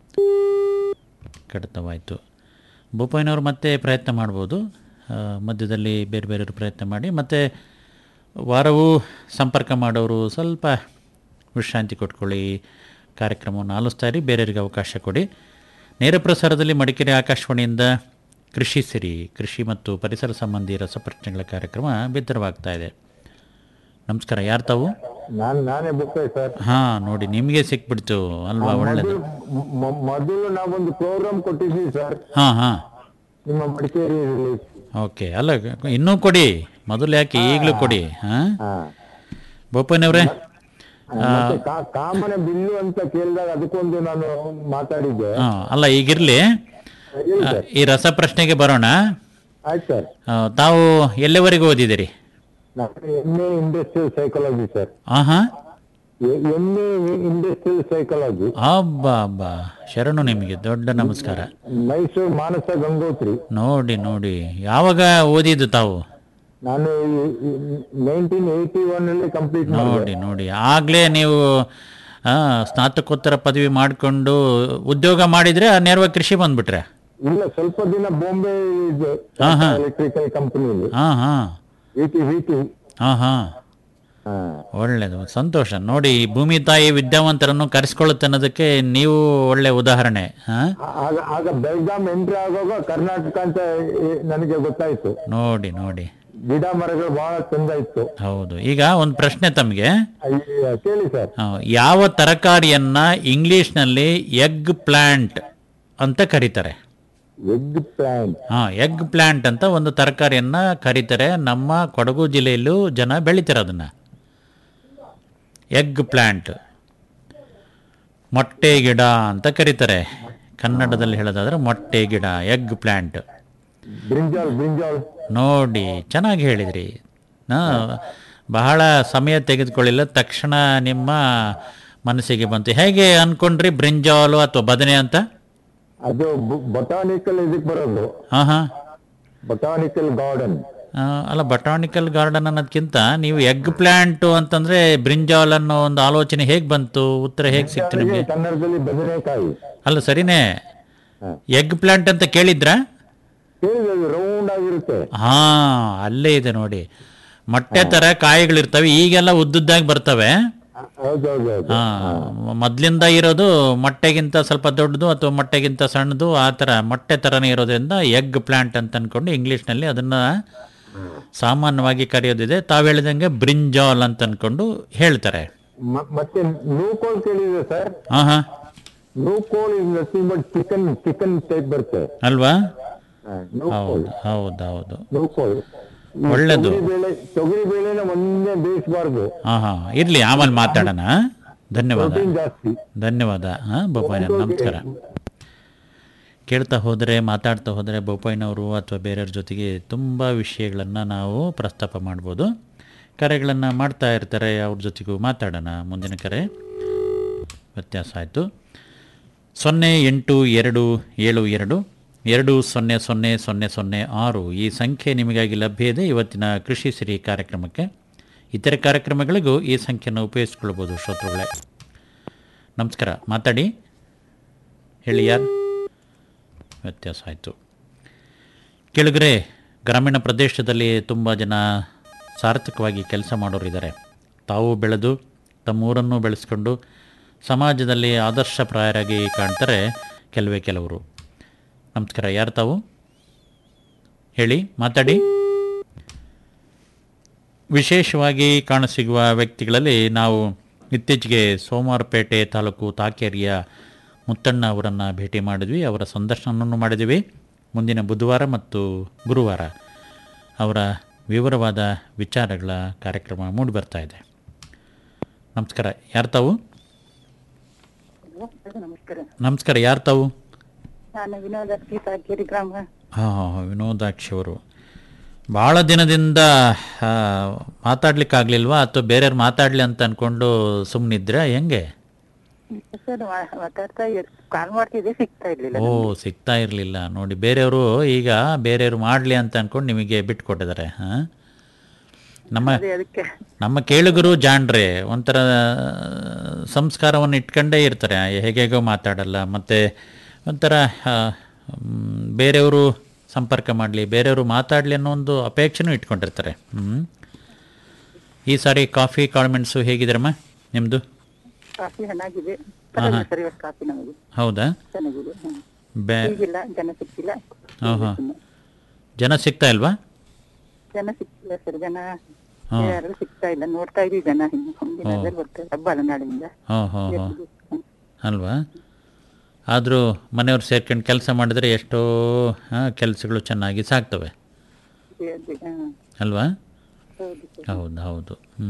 ಕಡಿತವಾಯಿತು ಬೋಪಯ್ಯನವ್ರು ಮತ್ತೆ ಪ್ರಯತ್ನ ಮಾಡ್ಬೋದು ಆ, ಮಧ್ಯದಲ್ಲಿ ಬೇರೆ ಬೇರೆಯವರು ಪ್ರಯತ್ನ ಮಾಡಿ ಮತ್ತು ವಾರವೂ ಸಂಪರ್ಕ ಮಾಡೋರು ಸ್ವಲ್ಪ ವಿಶ್ರಾಂತಿ ಕೊಟ್ಕೊಳ್ಳಿ ಕಾರ್ಯಕ್ರಮವನ್ನು ಆಲಿಸ್ತಾ ಇರಿ ಬೇರೆಯವರಿಗೆ ಅವಕಾಶ ಕೊಡಿ ನೇರ ಪ್ರಸಾರದಲ್ಲಿ ಮಡಿಕೇರಿ ಆಕಾಶವಾಣಿಯಿಂದ ಕೃಷಿ ಸಿರಿ ಕೃಷಿ ಮತ್ತು ಪರಿಸರ ಸಂಬಂಧಿ ರಸಪ್ರಶ್ನೆಗಳ ಕಾರ್ಯಕ್ರಮ ಬಿತ್ತರವಾಗ್ತಾ ಇದೆ ನಮಸ್ಕಾರ ಯಾರು ತಾವು ನಾನು ನಾನೇ ಬುಕ್ ಸರ್ ಹಾಂ ನೋಡಿ ನಿಮಗೆ ಸಿಕ್ಬಿಡ್ತು ಅಲ್ವಾ ಒಳ್ಳೆಯದು ಮ- ಮೊದಲು ನಾವೊಂದು ಪ್ರೋಗ್ರಾಮ್ ಕೊಟ್ಟಿದ್ವಿ ಸರ್ ಹಾಂ ಹಾಂ ನಿಮ್ಮ ಮಡಿಕೇರಿಯಲ್ಲಿ ಓಕೆ ಅಲ್ಲ ಇನ್ನೂ ಕೊಡಿ ಮೊದಲು ಯಾಕೆ ಈಗಲೂ ಕೊಡಿ ಹಾಂ ಹಾ ಬೋಪಯ್ಯನವ್ರೆ ಮತ್ತೆ ಕಾ- ಕಾಮನ ಬಿಲ್ಲು ಅಂತ ಕೇಳಿದಾಗ ಅದಕ್ಕೊಂದು ನಾನು ಮಾತಾಡಿದ್ದೆ ಹಾಂ ಅಲ್ಲ ಈಗಿರಲಿ ಹೇಳಿ ಸರ್ ಈ ರಸಪ್ರಶ್ನೆಗೆ ಬರೋಣ ಆಯ್ತು ಸರ್ ಆ, ತಾವು ಎಲ್ಲಿವರೆಗೂ ಓದಿದ್ದೀರಿ ನಾನು M A industrial psychology sir ಹಾಂ ಹಾಂ ಎಮ್ ಎ ಇಂಡಸ್ಟ್ರಿಯಲ್ ಸೈಕಾಲಜಿ ಅಬ್ಬಾ ಅಬ್ಬಾ ಶರಣು ನಿಮಗೆ ದೊಡ್ಡ ನಮಸ್ಕಾರ ಮೈಸೂರು ಮಾನಸ ಗಂಗೋತ್ರಿ ನೋಡಿ ನೋಡಿ ಯಾವಾಗ ಓದಿದ್ದು ತಾವು ನಾನು ನೈನ್ಟೀನ್ ಏಯ್ಟಿ ಒನ್ ಅಲ್ಲಿ ಕಂಪ್ಲೀಟ್ ಮಾಡಿದೆ ನೋಡಿ ನೋಡಿ ಆಗಲೇ ನೀವು ಆ, ಸ್ನಾತಕೋತ್ತರ ಪದವಿ ಮಾಡಿಕೊಂಡು ಉದ್ಯೋಗ ಮಾಡಿದರೆ ನೇರವಾಗಿ ಕೃಷಿ ಬಂದ್ಬಿಟ್ರೆ ಇಲ್ಲ ಸ್ವಲ್ಪ ದಿನ ಬಾಂಬೆ ಇದೆ ಹಾ, ಹಾ. ಎಲೆಕ್ಟ್ರಿಕಲ್ ಕಂಪನಿಯಲ್ಲಿ ಹಾಂ ಹಾಂ ವಿಟಿ ವಿಟಿ ಹಾಂ ಹಾಂ ಒಳ್ಳೆಯದು ಸಂತೋಷ ನೋಡಿ ಈ ಭೂಮಿ ತಾಯಿ ವಿದ್ಯಾವಂತರನ್ನು ಕರೆಸ್ಕೊಳ್ಳುತ್ತೆ ಅನ್ನೋದಕ್ಕೆ ನೀವು ಒಳ್ಳೆ ಉದಾಹರಣೆ ಹಾಂ ಆಗ ಆಗ ಬೆಲ್ಗಾಮ್ ಎಂಟ್ರಿ ಆಗುವಾಗ ಕರ್ನಾಟಕ ಅಂತ ಏ- ನನಗೆ ಗೊತ್ತಾಯ್ತು ನೋಡಿ ನೋಡಿ ಗಿಡ ಮರಗಳು ಬಹಳ ಚಂದ ಇತ್ತು ಹೌದು ಈಗ ಒಂದು ಪ್ರಶ್ನೆ ತಮಗೆ ಅಯ್ಯ, ಕೇಳಿ ಸರ್ ಯಾವ ತರಕಾರಿಯನ್ನ ಇಂಗ್ಲಿಷ್ನಲ್ಲಿ ಎಗ್ ಪ್ಲಾಂಟ್ ಅಂತ ಕರೀತಾರೆ ಎಗ್ ಪ್ಲಾಂಟ್ ಹಾ ಎಗ್ ಪ್ಲಾಂಟ್ ಅಂತ ಒಂದು ತರಕಾರಿಯನ್ನ ಕರೀತಾರೆ ನಮ್ಮ ಕೊಡಗು ಜಿಲ್ಲೆಯಲ್ಲೂ ಜನ ಬೆಳಿತಾರೆ ಅದನ್ನ ಎಗ್ ಪ್ಲಾಂಟ್ ಮೊಟ್ಟೆ ಗಿಡ ಅಂತ ಕರೀತಾರೆ ಕನ್ನಡದಲ್ಲಿ ಹೇಳೋದಾದ್ರೆ ಮೊಟ್ಟೆ ಗಿಡ ಎಗ್ ಪ್ಲಾಂಟ್ ಬ್ರಿಂಜಾಲ್ ಬ್ರಿಂಜಾಲ್ ನೋಡಿ ಚೆನ್ನಾಗಿ ಹೇಳಿದ್ರಿ ನಾ ಬಹಳ ಸಮಯ ತೆಗೆದುಕೊಳ್ಳಿಲ್ಲ ತಕ್ಷಣ ನಿಮ್ಮ ಮನಸ್ಸಿಗೆ ಬಂತು ಹೇಗೆ ಅನ್ಕೊಂಡ್ರಿ ಬ್ರಿಂಜಾಲು ಅಥವಾ ಬದನೆ ಅಂತ ಅದು ಬೊಟಾನಿಕಲ್ ಇದಕ್ಕೆ ಬರೋದು ಹಾಂ ಹಾಂ ಬೊಟಾನಿಕಲ್ ಗಾರ್ಡನ್ ಅಲ್ಲ ಬಟಾನಿಕಲ್ ಗಾರ್ಡನ್ ಅನ್ನೋದಕ್ಕಿಂತ ನೀವು ಎಗ್ ಪ್ಲಾಂಟು ಅಂತಂದ್ರೆ ಬ್ರಿಂಜಾಲ್ ಅನ್ನೋ ಒಂದು ಆಲೋಚನೆ ಹೇಗೆ ಬಂತು ಉತ್ತರ ಹೇಗೆ ಸಿಕ್ತು ನಿಮಗೆ ಕನ್ನಡದಲ್ಲಿ ಬದನೆಕಾಯಿ ಅಲ್ಲ ಸರಿನೇ ಎಗ್ ಪ್ಲಾಂಟ್ ಅಂತ ಕೇಳಿದ್ರಾ ಕೇಳಿದ್ರೆ ರೌಂಡ್ ಆಗಿರುತ್ತೆ ಹಾ ಅಲ್ಲೇ ಇದೆ ನೋಡಿ ಮೊಟ್ಟೆ ತರ ಕಾಯಿಗಳಿರ್ತವೆ ಈಗೆಲ್ಲ ಉದ್ದುದ್ದಾಗಿ ಬರ್ತವೆ ಹೌದೌದು ಹಾ ಮೊದ್ಲಿಂದ ಇರೋದು ಮೊಟ್ಟೆಗಿಂತ ಸ್ವಲ್ಪ ದೊಡ್ಡದು ಅಥವಾ ಮೊಟ್ಟೆಗಿಂತ ಸಣ್ಣದು ಆ ಥರ ಮೊಟ್ಟೆ ಥರನೇ ಇರೋದ್ರಿಂದ ಎಗ್ ಪ್ಲಾಂಟ್ ಅಂತ ಅನ್ಕೊಂಡು ಇಂಗ್ಲೀಷ್ನಲ್ಲಿ ಅದನ್ನ ಸಾಮಾನ್ಯವಾಗಿ ಕರೆಯೋದಿದೆ ತಾವು ಹೇಳಿದಂಗೆ ಬ್ರಿಂಜಾಲ್ ಅಂತ ಅನ್ಕೊಂಡು ಹೇಳ್ತಾರೆ ಮ- ಮತ್ತೆ ನೂಕೋಲ್ ಕೇಳಿದ್ರೆ ಸರ್ ಹಾ ಹಾ knolkhol is nothing but chicken chicken type ಬರುತ್ತೆ ಅಲ್ವಾ ನೂಕೋಲ್ ಹೌದು ಹೌದು ಹೌದು ನೂಕೋಲ್ ಒಳ್ಳೇದು. ಬೇಳೆ ತೊಗರಿ ಬೇಳೆನ ಒಂದೇ ಬೇಯಿಸಬಾರ್ದು ಹಾ ಹಾ ಇರ್ಲಿ ಆಮೇಲೆ ಮಾತಾಡೋಣ ಧನ್ಯವಾದ ಪ್ರೋಟೀನ್ ಜಾಸ್ತಿ ಧನ್ಯವಾದ ಹಾಂ ಬೋಪಾಯ್ನ ನಮಸ್ಕಾರ ಕೇಳ್ತಾ ಹೋದರೆ ಮಾತಾಡ್ತಾ ಹೋದರೆ ಬೋಪಾಯ್ನವರು ಅಥವಾ ಬೇರೆಯವ್ರ ಜೊತೆಗೆ ತುಂಬ ವಿಷಯಗಳನ್ನು ನಾವು ಪ್ರಸ್ತಾಪ ಮಾಡ್ಬೋದು ಕರೆಗಳನ್ನು ಮಾಡ್ತಾ ಇರ್ತಾರೆ ಅವ್ರ ಜೊತೆಗೂ ಮಾತಾಡೋಣ ಮುಂದಿನ ಕರೆ ವ್ಯತ್ಯಾಸ ಆಯಿತು ಸೊನ್ನೆ ಎಂಟು ಎರಡು ಏಳು ಎರಡು ಎರಡು ಸೊನ್ನೆ ಸೊನ್ನೆ ಸೊನ್ನೆ ಸೊನ್ನೆ ಆರು ಈ ಸಂಖ್ಯೆ ನಿಮಗಾಗಿ ಲಭ್ಯ ಇದೆ ಇವತ್ತಿನ ಕೃಷಿ ಸಿರಿ ಕಾರ್ಯಕ್ರಮಕ್ಕೆ ಇತರೆ ಕಾರ್ಯಕ್ರಮಗಳಿಗೂ ಈ ಸಂಖ್ಯೆಯನ್ನು ಉಪಯೋಗಿಸ್ಕೊಳ್ಬೋದು ಶ್ರೋತೃಗಳೇ ನಮಸ್ಕಾರ ಮಾತಾಡಿ ಹೇಳಿ ಯಾರು ವ್ಯತ್ಯಾಸ ಆಯಿತು ಕೆಳಗರೆ ಗ್ರಾಮೀಣ ಪ್ರದೇಶದಲ್ಲಿ ತುಂಬ ಜನ ಸಾರ್ಥಕವಾಗಿ ಕೆಲಸ ಮಾಡೋರಿದ್ದಾರೆ ತಾವು ಬೆಳೆದು ತಮ್ಮೂರನ್ನು ಬೆಳೆಸ್ಕೊಂಡು ಸಮಾಜದಲ್ಲಿ ಆದರ್ಶಪ್ರಾಯರಾಗಿ ಕಾಣ್ತಾರೆ ಕೆಲವೇ ಕೆಲವರು ನಮಸ್ಕಾರ ಯಾರು ತಾವು ಹೇಳಿ ಮಾತಾಡಿ ವಿಶೇಷವಾಗಿ ಕಾಣಸಿಗುವ ವ್ಯಕ್ತಿಗಳಲ್ಲಿ ನಾವು ಇತ್ತೀಚೆಗೆ ಸೋಮವಾರಪೇಟೆ ತಾಲೂಕು ತಾಕೇರಿಯ ಮುತ್ತಣ್ಣ ಅವರನ್ನು ಭೇಟಿ ಮಾಡಿದ್ವಿ ಅವರ ಸಂದರ್ಶನವನ್ನು ಮಾಡಿದ್ವಿ ಮುಂದಿನ ಬುಧವಾರ ಮತ್ತು ಗುರುವಾರ ಅವರ ವಿವರವಾದ ವಿಚಾರಗಳ ಕಾರ್ಯಕ್ರಮ ಮೂಡಿ ಬರ್ತಾ ಇದೆ ನಮಸ್ಕಾರ ಯಾರು ತಾವು ನಮಸ್ಕಾರ ನಮಸ್ಕಾರ ಯಾರು ತಾವು ನಾನು ವಿನೋದ ಗೀತಾಗಿರಿ ಗ್ರಾಮ ಹಾಂ ವಿನೋದಾಕ್ಷಿ ಅವರು ಭಾಳ ದಿನದಿಂದ ಆ, ಮಾತಾಡ್ಲಿಕ್ಕಾಗ್ಲಿಲ್ವಾ ಅಥವಾ ಬೇರೆಯವ್ರು ಮಾತಾಡಲಿ ಅಂತ ಅಂದ್ಕೊಂಡು ಸುಮ್ಮನಿದ್ರೆ ಹೆಂಗೆ ಸರ್ ಮಾ- ಮಾತಾಡ್ತಾ ಕಾಲ್ ಮಾಡ್ತಿದ್ದೆ ಸಿಗ್ತಾ ಇರ್ಲಿಲ್ಲ ಓ ಸಿಗ್ತಾ ಇರಲಿಲ್ಲ ನೋಡಿ ಬೇರೆಯವರು ಈಗ ಬೇರೆಯವರು ಮಾಡಲಿ ಅಂತ ಅಂದ್ಕೊಂಡು ನಿಮಗೆ ಬಿಟ್ಕೊಟ್ಟಿದ್ದಾರೆ ಹಾಂ ನಮ್ಮ ಅದೇ ಅದಕ್ಕೆ ನಮ್ಮ ಕೇಳುಗರು ಜಾಣ್ರೆ ಒಂಥರ ಸಂಸ್ಕಾರವನ್ನು ಇಟ್ಕೊಂಡೇ ಇರ್ತಾರೆ ಹೇಗೇಗೋ ಮಾತಾಡಲ್ಲ ಮತ್ತು ಒಂಥರ ಆ, ಮ್, ಬೇರೆಯವರು ಸಂಪರ್ಕ ಮಾಡಲಿ ಬೇರೆಯವರು ಮಾತಾಡಲಿ ಅನ್ನೋ ಒಂದು ಅಪೇಕ್ಷೆನೂ ಇಟ್ಕೊಂಡಿರ್ತಾರೆ ಹ್ಞೂ ಈ ಸಾರಿ ಕಾಫಿ ಕಾಳುಮೆಣಸು ಹೇಗಿದ್ರಮ್ಮ ನಿಮ್ಮದು ಕಾಫಿ ಚೆನ್ನಾಗಿದೆ ಪರವಾಗಿಲ್ಲ ಸರ್ ಇವತ್ತು ಕಾಫಿ ನಮಗೆ ಹೌದಾ ಚೆನ್ನಾಗಿದೆ ಹ್ಮ್. ಬೇ ಈಗಿಲ್ಲ ಜನ ಸಿಕ್ಕಿಲ್ಲ ಹಾಂ ಹಾಂ ಜನ ಸಿಗ್ತಾ ಇಲ್ವಾ ಜನ ಸಿಕ್ಕಿಲ್ಲ ಸರ್ ಜನ ಯಾರು ಸಿಗ್ತಾ ಇಲ್ಲ ನೋಡ್ತಾ ಇದೀವಿ ಜನ ಇನ್ನು ಮುಂದಿನದಲ್ಲಿ ಬರ್ತಾರೆ ಹಬ್ಬ ಅಲ್ಲ ನಾಳೆಯಿಂದ ಹಾಂ ಹಾಂ ಹಾಂ ಅಲ್ವಾ ಆದರೂ ಮನೆಯವ್ರು ಸೇರ್ಕೊಂಡು ಕೆಲಸ ಮಾಡಿದ್ರೆ ಎಷ್ಟೋ ಕೆಲಸಗಳು ಚೆನ್ನಾಗಿ ಸಾಗ್ತವೆ ಅದೇ, ಅದೇ, ಹಾ. ಅಲ್ವಾ ಹೌದು ಸರ್ ಹೌದು ಹೌದು ಹ್ಞೂ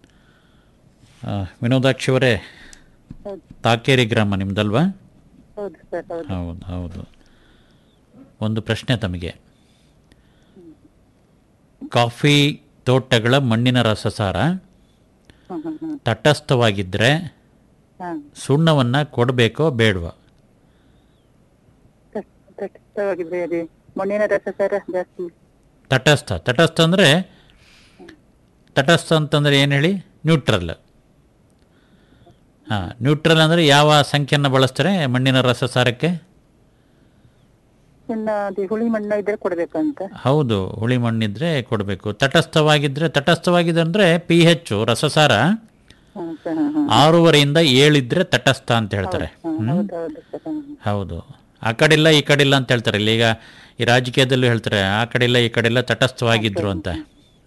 ವಿನೋದಾಕ್ಷಿ ಅವರೇ ಹೌದು ತಾಕೇರಿ ಗ್ರಾಮ ನಿಮ್ದಲ್ವಾ ಹೌದು ಸರ್ ಹೌದು ಹೌದು ಹೌದು ಒಂದು ಪ್ರಶ್ನೆ ತಮಗೆ ಕಾಫಿ ತೋಟಗಳ ಮಣ್ಣಿನ ರಸಸಾರ ಹ್ಮ್ ಹ್ಮ್ ಹ್ಮ್ ತಟಸ್ಥವಾಗಿದ್ದರೆ ಹಾ ಸುಣ್ಣವನ್ನು ಕೊಡಬೇಕೋ ಬೇಡವಾ ತಟ್- ತಟಸ್ಥವಾಗಿದ್ರೆ ಅದೇ ಮಣ್ಣಿನ ರಸ ಸರ್ ಜಾಸ್ತಿ ತಟಸ್ಥ ತಟಸ್ಥ ಅಂದರೆ ತಟಸ್ಥ ಅಂತಂದರೆ ಏನು ಹೇಳಿ ನ್ಯೂಟ್ರಲ್ ಹಾಂ ನ್ಯೂಟ್ರಲ್ ಅಂದರೆ ಯಾವ ಸಂಖ್ಯೆಯನ್ನು ಬಳಸ್ತಾರೆ ಮಣ್ಣಿನ ರಸಸಾರಕ್ಕೆ ಇನ್ನು ಅದೇ ಹುಳಿ ಮಣ್ಣು ಇದ್ರೆ ಕೊಡ್ಬೇಕಂತ ಹೌದು ಹುಳಿ ಮಣ್ಣಿದ್ರೆ ಕೊಡಬೇಕು ತಟಸ್ಥವಾಗಿದ್ದರೆ ತಟಸ್ಥವಾಗಿದೆ ಅಂದರೆ ಪಿ ಹೆಚ್ಚು ರಸಸಾರ ಹ್ಮ್ ಸರ್ ಹ್ಮ್ ಹ್ಮ್ ಆರೂವರೆಯಿಂದ ಏಳಿದ್ರೆ ತಟಸ್ಥ ಅಂತ ಹೇಳ್ತಾರೆ ಹ್ಮ್ ಹೌದು ಹೌದು ಸರ್ ಹ್ಮ್ ಹೌದು ಆ ಕಡೆ ಇಲ್ಲ ಈ ಕಡೆ ಇಲ್ಲ ಅಂತ ಹೇಳ್ತಾರೆ ಇಲ್ಲಿ ಈಗ ಈ ರಾಜಕೀಯದಲ್ಲೂ ಹೇಳ್ತಾರೆ ಆ ಕಡೆ ಇಲ್ಲ ಈ ಕಡೆ ಇಲ್ಲ ತಟಸ್ಥವಾಗಿದ್ರು ಅಂತ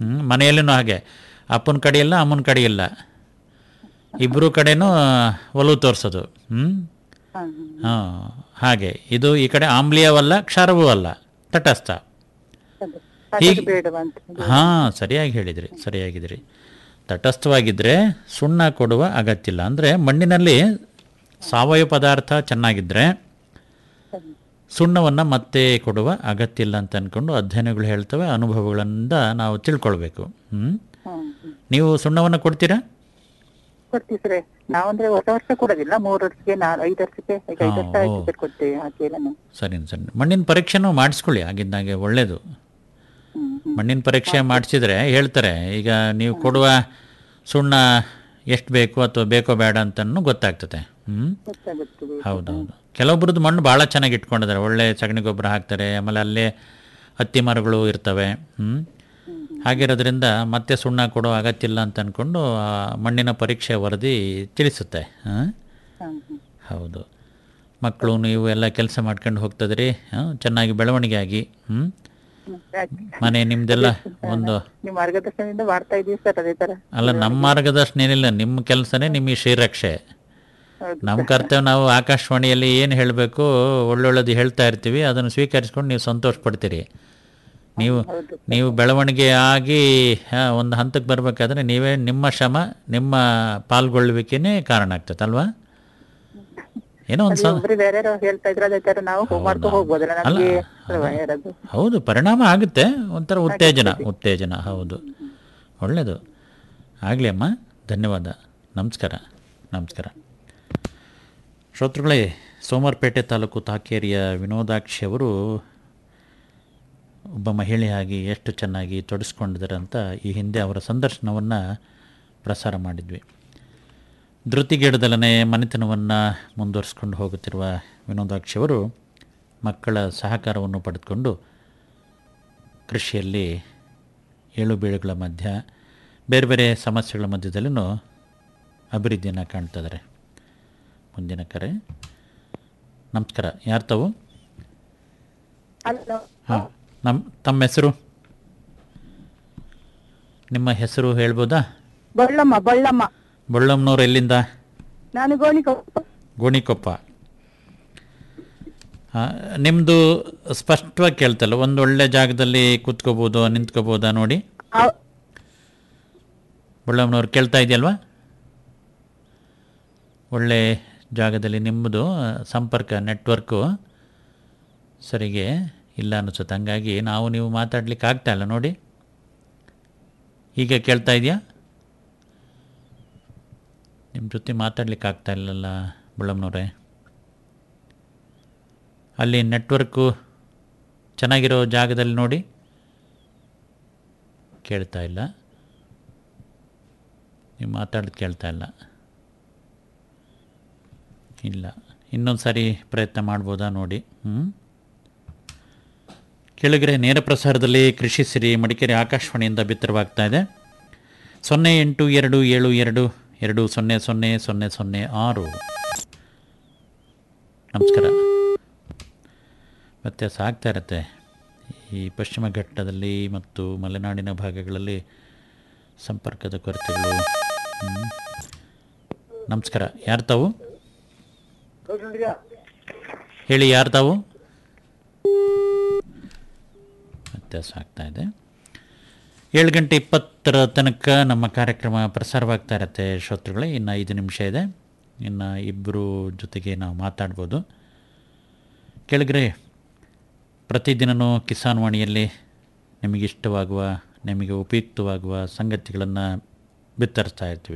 ಹ್ಮ್? ಮನೆಯಲ್ಲೂ ಹಾಗೆ ಅಪ್ಪನ ಕಡೆ ಇಲ್ಲ ಅಮ್ಮನ ಕಡೆ ಇಲ್ಲ ಇಬ್ಬರು ಕಡೆನೂ ಒಲವು ತೋರಿಸೋದು ಹ್ಞೂ ಹಾ ಹಾಂ ಹಾಗೆ ಇದು ಈ ಕಡೆ ಆಮ್ಲೀಯವಲ್ಲ ಕ್ಷಾರವೂ ಅಲ್ಲ ತಟಸ್ಥ ಅದೇ. ಹಾಗಾಗಿ ಹೀಗೆ- ಬೇಡವಾ ಅಂತ ಹಾಂ ಸರಿಯಾಗಿ ಹೇಳಿದ್ರಿ ಸರಿಯಾಗಿದ್ರಿ ತಟಸ್ಥವಾಗಿದ್ದರೆ ಸುಣ್ಣ ಕೊಡುವ ಅಗತ್ಯ ಇಲ್ಲ ಅಂದರೆ ಮಣ್ಣಿನಲ್ಲಿ ಸಾವಯವ ಪದಾರ್ಥ ಚೆನ್ನಾಗಿದ್ದರೆ ಸುಣ್ಣವನ್ನು ಮತ್ತೆ ಕೊಡುವ ಅಗತ್ಯ ಇಲ್ಲ ಅಂತ ಅಂದ್ಕೊಂಡು ಅಧ್ಯಯನಗಳು ಹೇಳ್ತವೆ ಅನುಭವಗಳಿಂದ ನಾವು ತಿಳ್ಕೊಳ್ಬೇಕು ಹ್ಞೂ ಹ್ಮ್ ಹ್ಮ್. ನೀವು ಸುಣ್ಣವನ್ನು ಕೊಡ್ತೀರಾ ಕೊಡ್ತೀವಿ ಸರ್ ನಾವಂದ್ರೆ ಹೊಸ ವರ್ಷ ಕೊಡೋದಿಲ್ಲ ಮೂರು ವರ್ಷಕ್ಕೆ ನಾ ಐದು ವರ್ಷಕ್ಕೆ ಈಗ ಐದು ವರ್ಷ ಹಾ, ಆಯ್ತು ಓ. ಸರ್ ಕೊಡ್ತೇವೆ ಹಾಕಿಲ್ಲ ನಾವು ಸರಿ ಸರಿ ಮಣ್ಣಿನ ಪರೀಕ್ಷೆನೂ ಮಾಡಿಸ್ಕೊಳ್ಳಿ ಆಗಿದ್ದಾಗೆ ಒಳ್ಳೆಯದು ಹ್ಮ್ ಹ್ಮ್. ಮಣ್ಣಿನ ಪರೀಕ್ಷೆ ಮಾಡಿಸಿದ್ರೆ ಹೇಳ್ತಾರೆ ಈಗ ನೀವು ಕೊಡುವ ಸುಣ್ಣ ಎಷ್ಟು ಬೇಕು ಅಥವಾ ಬೇಕೋ ಬೇಡ ಅಂತನೂ ಗೊತ್ತಾಗ್ತದೆ ಹ್ಞೂ ಗೊತ್ತಾಗುತ್ತೆ ಹೌದೌದು ಕೆಲವೊಬ್ರದ್ದು ಮಣ್ಣು ಭಾಳ ಚೆನ್ನಾಗಿ ಇಟ್ಕೊಂಡಿದ್ದಾರೆ ಒಳ್ಳೆ ಸಗಣಿ ಗೊಬ್ಬರ ಹಾಕ್ತಾರೆ ಆಮೇಲೆ ಅಲ್ಲೇ ಹತ್ತಿ ಮರಗಳು ಇರ್ತವೆ ಹ್ಞೂ ಹಾಗಿರೋದ್ರಿಂದ ಮತ್ತೆ ಸುಣ್ಣ ಕೊಡೋ ಅಗತ್ಯ ಇಲ್ಲ ಅಂತ ಅಂದ್ಕೊಂಡು ಆ ಮಣ್ಣಿನ ಪರೀಕ್ಷೆ ವರದಿ ತಿಳಿಸುತ್ತೆ ಹಾಂ ಹ್ಮ್ ಹ್ಮ್. ಹೌದು ಮಕ್ಕಳು ನೀವು ಎಲ್ಲ ಕೆಲಸ ಮಾಡ್ಕೊಂಡು ಹೋಗ್ತದ್ರಿ ಹಾಂ ಚೆನ್ನಾಗಿ ಬೆಳವಣಿಗೆ ಆಗಿ ಹ್ಞೂ ಹ್ಮ್. ಯಾಕೆ? ಮನೆ ನಿಮ್ಮದೆಲ್ಲ ಒಂದು ನಿಮ್ಮ ಮಾರ್ಗದರ್ಶನದಿಂದ ಮಾಡ್ತಾ ಇದೀವಿ ಸರ್ ಅದೇ ತರ ಅಲ್ಲ ನಮ್ಮ ಮಾರ್ಗದರ್ಶನ ಏನಿಲ್ಲ ನಿಮ್ಮ ಕೆಲಸನೇ ನಿಮಗೆ ಶ್ರೀರಕ್ಷೆ ಹೌದು ನಮ್ಮ ಕರ್ತವ್ಯ ನಾವು ಆಕಾಶವಾಣಿಯಲ್ಲಿ ಏನು ಹೇಳಬೇಕು ಒಳ್ಳೊಳ್ಳೇದು ಹೇಳ್ತಾ ಇರ್ತೀವಿ ಅದನ್ನು ಸ್ವೀಕರಿಸ್ಕೊಂಡು ನೀವು ಸಂತೋಷ ಪಡ್ತೀರಿ ನೀವು ಹೌದು. ನೀವು ಬೆಳವಣಿಗೆ ಆಗಿ ಆ, ಒಂದು ಹಂತಕ್ಕೆ ಬರಬೇಕಾದ್ರೆ ನೀವೇ ನಿಮ್ಮ ಶ್ರಮ ನಿಮ್ಮ ಪಾಲ್ಗೊಳ್ಳುವಿಕೆನೇ ಕಾರಣ ಆಗ್ತದೆ ಅಲ್ವಾ ಏನೋ ಒಂದು ಅದು ಸ ಒಬ್ರು ಬೇರೆ ಹೇಳ್ತಾ ಇದ್ರೆ ಅದೇ ತರ ನಾವು ಮಾಡ್ಕೊಂಡು ಹೋಗ್ಬೋದಲ್ಲ ಅಲ್ಲ, ನಮ್ಗೆ ಯಾರದು ಹೌದು ಪರಿಣಾಮ ಆಗುತ್ತೆ ಒಂಥರ ಉತ್ತೇಜನ ಉತ್ತೇಜನ ಹೌದು ಒಳ್ಳೆಯದು ಆಗಲಿ ಅಮ್ಮ ಧನ್ಯವಾದ ನಮಸ್ಕಾರ ನಮಸ್ಕಾರ ಶ್ರೋತೃಗಳೇ ಸೋಮವಾರಪೇಟೆ ತಾಲೂಕು ತಾಕೇರಿಯ ವಿನೋದಾಕ್ಷಿ ಅವರು ಒಬ್ಬ ಮಹಿಳೆಯಾಗಿ ಎಷ್ಟು ಚೆನ್ನಾಗಿ ತೊಡಸ್ಕೊಂಡಿದ್ದಾರೆ ಅಂತ ಈ ಹಿಂದೆ ಅವರ ಸಂದರ್ಶನವನ್ನು ಪ್ರಸಾರ ಮಾಡಿದ್ವಿ ಧೃತಿಗೇಡದಲ್ಲೇ ಮನೆತನವನ್ನು ಮುಂದುವರಿಸ್ಕೊಂಡು ಹೋಗುತ್ತಿರುವ ವಿನೋದಾಕ್ಷಿ ಅವರು ಮಕ್ಕಳ ಸಹಕಾರವನ್ನು ಪಡೆದುಕೊಂಡು ಕೃಷಿಯಲ್ಲಿ ಏಳು ಬೀಳುಗಳ ಮಧ್ಯ ಬೇರೆ ಬೇರೆ ಸಮಸ್ಯೆಗಳ ಮಧ್ಯದಲ್ಲೂ ಅಭಿವೃದ್ಧಿಯನ್ನು ಕಾಣ್ತಿದ್ದಾರೆ ಮುಂದಿನ ಕರೆ ನಮಸ್ಕಾರ ಯಾರು ತಾವು ಅಲ್ಲ ಹಾಂ ನಮ್ಮ ತಮ್ಮ ಹೆಸರು ನಿಮ್ಮ ಹೆಸರು ಹೇಳ್ಬೋದಾ ಬಳ್ಳಮ್ಮ ಬಳ್ಳಮ್ಮ ಬಳ್ಳಮ್ಮನವ್ರು ಎಲ್ಲಿಂದ ನಾನು ಗೋಣಿಕ ಗೋಣಿಕೊಪ್ಪ ನಿಮ್ಮದು ಸ್ಪಷ್ಟವಾಗಿ ಕೇಳ್ತಲ್ಲ ಒಂದು ಒಳ್ಳೆ ಜಾಗದಲ್ಲಿ ಕೂತ್ಕೋಬೋದು ನಿಂತ್ಕೋಬೋದಾ ನೋಡಿ ಬಳ್ಳಮ್ಮನವ್ರು ಕೇಳ್ತಾ ಇದೆಯಲ್ವಾ ಒಳ್ಳೆ ಜಾಗದಲ್ಲಿ ನಿಮ್ಮದು ಆ, ಸಂಪರ್ಕ ನೆಟ್ವರ್ಕು ಸರಿಗೆ ಇಲ್ಲ ಅನಿಸುತ್ತೆ ಹಂಗಾಗಿ ನಾವು ನೀವು ಮಾತಾಡ್ಲಿಕ್ಕೆ ಆಗ್ತಾ ಇಲ್ಲ ನೋಡಿ ಈಗ ಕೇಳ್ತಾ ಇದೆಯಾ ನಿಮ್ಮ ಜೊತೆ ಮಾತಾಡ್ಲಿಕ್ಕೆ ಆಗ್ತಾ ಇಲ್ಲಲ್ಲ ಬಳ್ಳಮ್ಮನವ್ರೆ ಅಲ್ಲಿ ನೆಟ್ವರ್ಕು ಚೆನ್ನಾಗಿರೋ ಜಾಗದಲ್ಲಿ ನೋಡಿ ಕೇಳ್ತಾ ಇಲ್ಲ ನೀವು ಮಾತಾಡೋದು ಕೇಳ್ತಾ ಇಲ್ಲ ಇಲ್ಲ ಇನ್ನೊಂದು ಸಾರಿ ಪ್ರಯತ್ನ ಮಾಡ್ಬೋದಾ ನೋಡಿ ಹ್ಞೂ ಕೆಳಗರೆ ನೇರ ಪ್ರಸಾರದಲ್ಲಿ ಕೃಷಿ ಸಿರಿ ಮಡಿಕೇರಿ ಆಕಾಶವಾಣಿಯಿಂದ ಬಿತ್ತರವಾಗ್ತಾ ಇದೆ ಸೊನ್ನೆ ಎಂಟು ಎರಡು ಏಳು ಎರಡು ಎರಡು ಸೊನ್ನೆ ಸೊನ್ನೆ ಸೊನ್ನೆ ಸೊನ್ನೆ ಆರು ನಮಸ್ಕಾರ ವ್ಯತ್ಯಾಸ ಆಗ್ತಾ ಇರುತ್ತೆ ಈ ಪಶ್ಚಿಮ ಘಟ್ಟದಲ್ಲಿ ಮತ್ತು ಮಲೆನಾಡಿನ ಭಾಗಗಳಲ್ಲಿ ಸಂಪರ್ಕದ ಕೊರತೆಗಳು ಹ್ಮ್. ನಮಸ್ಕಾರ ಯಾರು ತಾವು ಹೇಳಿ ಯಾರು ತಾವು ವ್ಯತ್ಯಾಸ ಆಗ್ತಾ ಇದೆ ಏಳು ಗಂಟೆ ಇಪ್ಪತ್ತರ ತನಕ ನಮ್ಮ ಕಾರ್ಯಕ್ರಮ ಪ್ರಸಾರವಾಗ್ತಾ ಇರುತ್ತೆ ಶ್ರೋತೃಗಳೇ ಇನ್ನು ಐದು ನಿಮಿಷ ಇದೆ ಇನ್ನು ಇಬ್ಬರು ಜೊತೆಗೆ ನಾವು ಮಾತಾಡ್ಬೋದು ಕೆಳಗರೆ ಪ್ರತಿದಿನವೂ ಕಿಸಾನ್ ವಾಣಿಯಲ್ಲಿ ನಿಮಗೆ ಇಷ್ಟವಾಗುವ ನಿಮಗೆ ಉಪಯುಕ್ತವಾಗುವ ಸಂಗತಿಗಳನ್ನು ಬಿತ್ತರಿಸ್ತಾ ಇರ್ತೀವಿ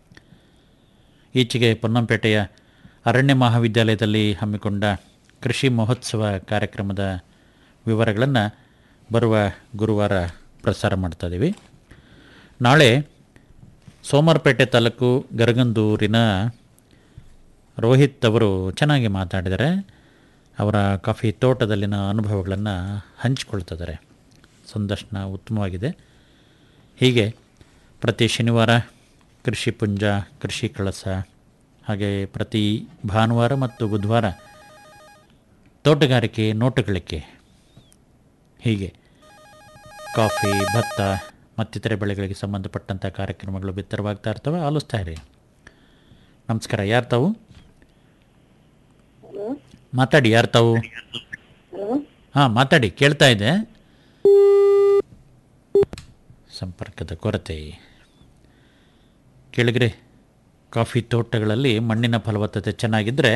ಈಚೆಗೆ ಪೊನ್ನಂಪೇಟೆಯ ಅರಣ್ಯ ಮಹಾವಿದ್ಯಾಲಯದಲ್ಲಿ ಹಮ್ಮಿಕೊಂಡ ಕೃಷಿ ಮಹೋತ್ಸವ ಕಾರ್ಯಕ್ರಮದ ವಿವರಗಳನ್ನು ಬರುವ ಗುರುವಾರ ಪ್ರಸಾರ ಮಾಡ್ತಾ ಇದ್ದೀವಿ ನಾಳೆ ಸೋಮವಾರಪೇಟೆ ತಾಲೂಕು ಗರಗಂದೂರಿನ ರೋಹಿತ್ ಅವರು ಚೆನ್ನಾಗಿ ಮಾತಾಡಿದ್ದಾರೆ ಅವರ ಕಾಫಿ ತೋಟದಲ್ಲಿನ ಅನುಭವಗಳನ್ನು ಹಂಚಿಕೊಳ್ತಿದ್ದಾರೆ ಸಂದರ್ಶನ ಉತ್ತಮವಾಗಿದೆ ಹೀಗೆ ಪ್ರತಿ ಶನಿವಾರ ಕೃಷಿ ಪುಂಜ ಕೃಷಿ ಕಳಸ ಹಾಗೆ ಪ್ರತಿ ಭಾನುವಾರ ಮತ್ತು ಬುಧವಾರ ತೋಟಗಾರಿಕೆ ನೋಟಗಳಿಕೆ ಹೀಗೆ ಕಾಫಿ ಭತ್ತ ಮತ್ತಿತರೆ ಬೆಳೆಗಳಿಗೆ ಸಂಬಂಧಪಟ್ಟಂಥ ಕಾರ್ಯಕ್ರಮಗಳು ಬಿತ್ತರವಾಗ್ತಾ ಇರ್ತವೆ ಆಲಿಸ್ತಾ ಇರಿ ನಮಸ್ಕಾರ ಯಾರು ತಾವು ಮಾತಾಡಿ ಯಾರು ತಾವು ಹಾಂ ಮಾತಾಡಿ ಕೇಳ್ತಾ ಇದೆ ಸಂಪರ್ಕದ ಕೊರತೆ ಕೇಳಿಗ್ರೆ ಕಾಫಿ ತೋಟಗಳಲ್ಲಿ ಮಣ್ಣಿನ ಫಲವತ್ತತೆ ಚೆನ್ನಾಗಿದ್ದರೆ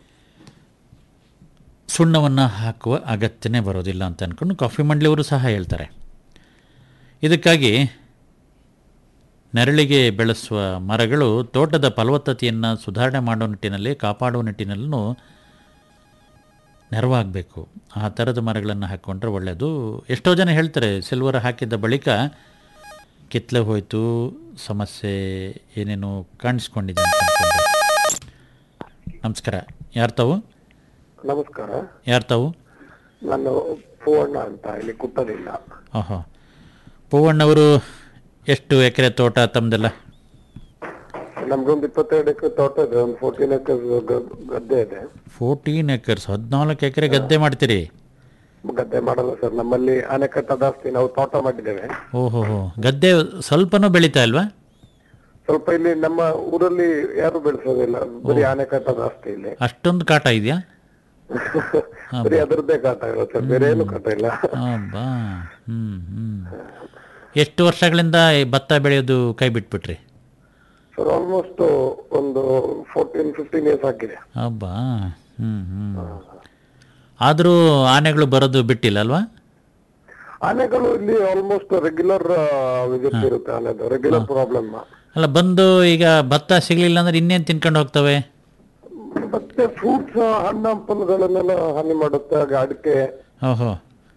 ಸುಣ್ಣವನ್ನು ಹಾಕುವ ಅಗತ್ಯನೇ ಬರೋದಿಲ್ಲ ಅಂತ ಅಂದ್ಕೊಂಡು ಕಾಫಿ ಮಂಡಳಿಯವರು ಸಹ ಹೇಳ್ತಾರೆ ಇದಕ್ಕಾಗಿ ನೆರಳಿಗೆ ಬೆಳೆಸುವ ಮರಗಳು ತೋಟದ ಫಲವತ್ತತೆಯನ್ನು ಸುಧಾರಣೆ ಮಾಡೋ ನಿಟ್ಟಿನಲ್ಲಿ ಕಾಪಾಡುವ ನಿಟ್ಟಿನಲ್ಲೂ ನೆರವಾಗಬೇಕು ಆ ಥರದ ಮರಗಳನ್ನು ಹಾಕ್ಕೊಂಡ್ರೆ ಒಳ್ಳೆಯದು ಎಷ್ಟೋ ಜನ ಹೇಳ್ತಾರೆ ಸಿಲ್ವರ್ ಹಾಕಿದ ಬಳಿಕ ಕಿತ್ತಲೆ ಹೋಯಿತು ಸಮಸ್ಯೆ ಏನೇನು ಕಾಣಿಸ್ಕೊಂಡಿದೆ ಅಂತ ಅನ್ಕೊಂಡೆ ನಮಸ್ಕಾರ ಯಾರು ತಾವು ನಮಸ್ಕಾರ ಯಾರು ತಾವು ನಾನು ಪೂವಣ್ಣ ಅಂತ ಇಲ್ಲಿ ಕುಟ್ಟದಿಲ್ಲ ಓಹೋ ಪೂವಣ್ಣವರು ಎಷ್ಟು ಎಕರೆ ತೋಟ ತಮ್ಮದೆಲ್ಲ ನಮ್ಗೊಂದು ಇಪ್ಪತ್ತೆರಡು ಎಕರೆ ತೋಟ ಇದೆ ಒಂದು ಫೋರ್ಟೀನ್ ಎಕರೆ ಗದ್ದೆ ಇದೆ ಫೋರ್ಟೀನ್ ಎಕರ್ಸ್ ಹದಿನಾಲ್ಕು ಎಕರೆ ಗದ್ದೆ ಮಾಡ್ತೀರಿ ಗದ್ದೆ ಮಾಡಲ್ಲ ಸರ್ ನಮ್ಮಲ್ಲಿ ಆನೆಕಟ್ಟ ಜಾಸ್ತಿ ನಾವು ತೋಟ ಮಾಡಿದ್ದೇವೆ ಓಹೋ ಹೋ ಗದ್ದೆ ಸ್ವಲ್ಪನೂ ಬೆಳೀತಾ ಇಲ್ವಾ ಸ್ವಲ್ಪ ಇಲ್ಲಿ ನಮ್ಮ ಊರಲ್ಲಿ ಯಾರು ಬೆಳೆಸೋದಿಲ್ಲ ಬರೀ ಆನೆಕಟ್ಟ ಜಾಸ್ತಿ ಇಲ್ಲಿ ಅಷ್ಟೊಂದು ಕಾಟ ಇದೆಯಾ ಬರೀ ಅದರದ್ದೇ ಕಾಟ ಇರುತ್ತೆ ಬೇರೆ ಏನು ಕಾಟ ಇಲ್ಲ ಅಬ್ಬಾ ಹ್ಞೂ ಹ್ಞೂ ಎಷ್ಟು ವರ್ಷಗಳಿಂದ ಈ ಭತ್ತ ಬೆಳೆಯೋದು ಕೈ ಬಿಟ್ಬಿಟ್ರಿ ಸರ್ ಆಲ್ಮೋಸ್ಟ್ ಒಂದು ಫೋರ್ಟೀನ್ ಫಿಫ್ಟೀನ್ ಇಯರ್ಸ್ ಆಗಿದೆ ಅಬ್ಬಾ ಹ್ಞೂ ಹ್ಞೂ ಆದರೂ ಆನೆಗಳು ಬರೋದು ಬಿಟ್ಟಿಲ್ಲ ಅಲ್ವಾ ಆನೆಗಳು ಇಲ್ಲಿ ಆಲ್ಮೋಸ್ಟ್ ರೆಗ್ಯುಲರ್ ವಿಸಿಟ್ ಇರುತ್ತೆ ಆನೆದು ರೆಗ್ಯುಲರ್ ಪ್ರಾಬ್ಲಮ್ ಅಲ್ಲ ಬಂದು ಈಗ ಭತ್ತ ಸಿಗಲಿಲ್ಲ ಅಂದ್ರೆ ಇನ್ನೇನು ತಿನ್ಕೊಂಡು ಹೋಗ್ತವೆ ಮತ್ತೆ ಫ್ರೂಟ್ಸ್ ಹಣ್ಣು ಹಂಪಲುಗಳನ್ನೆಲ್ಲ ಹಾನಿ ಮಾಡುತ್ತೆ ಹಾಗೆ ಅಡಿಕೆ ಓಹೋ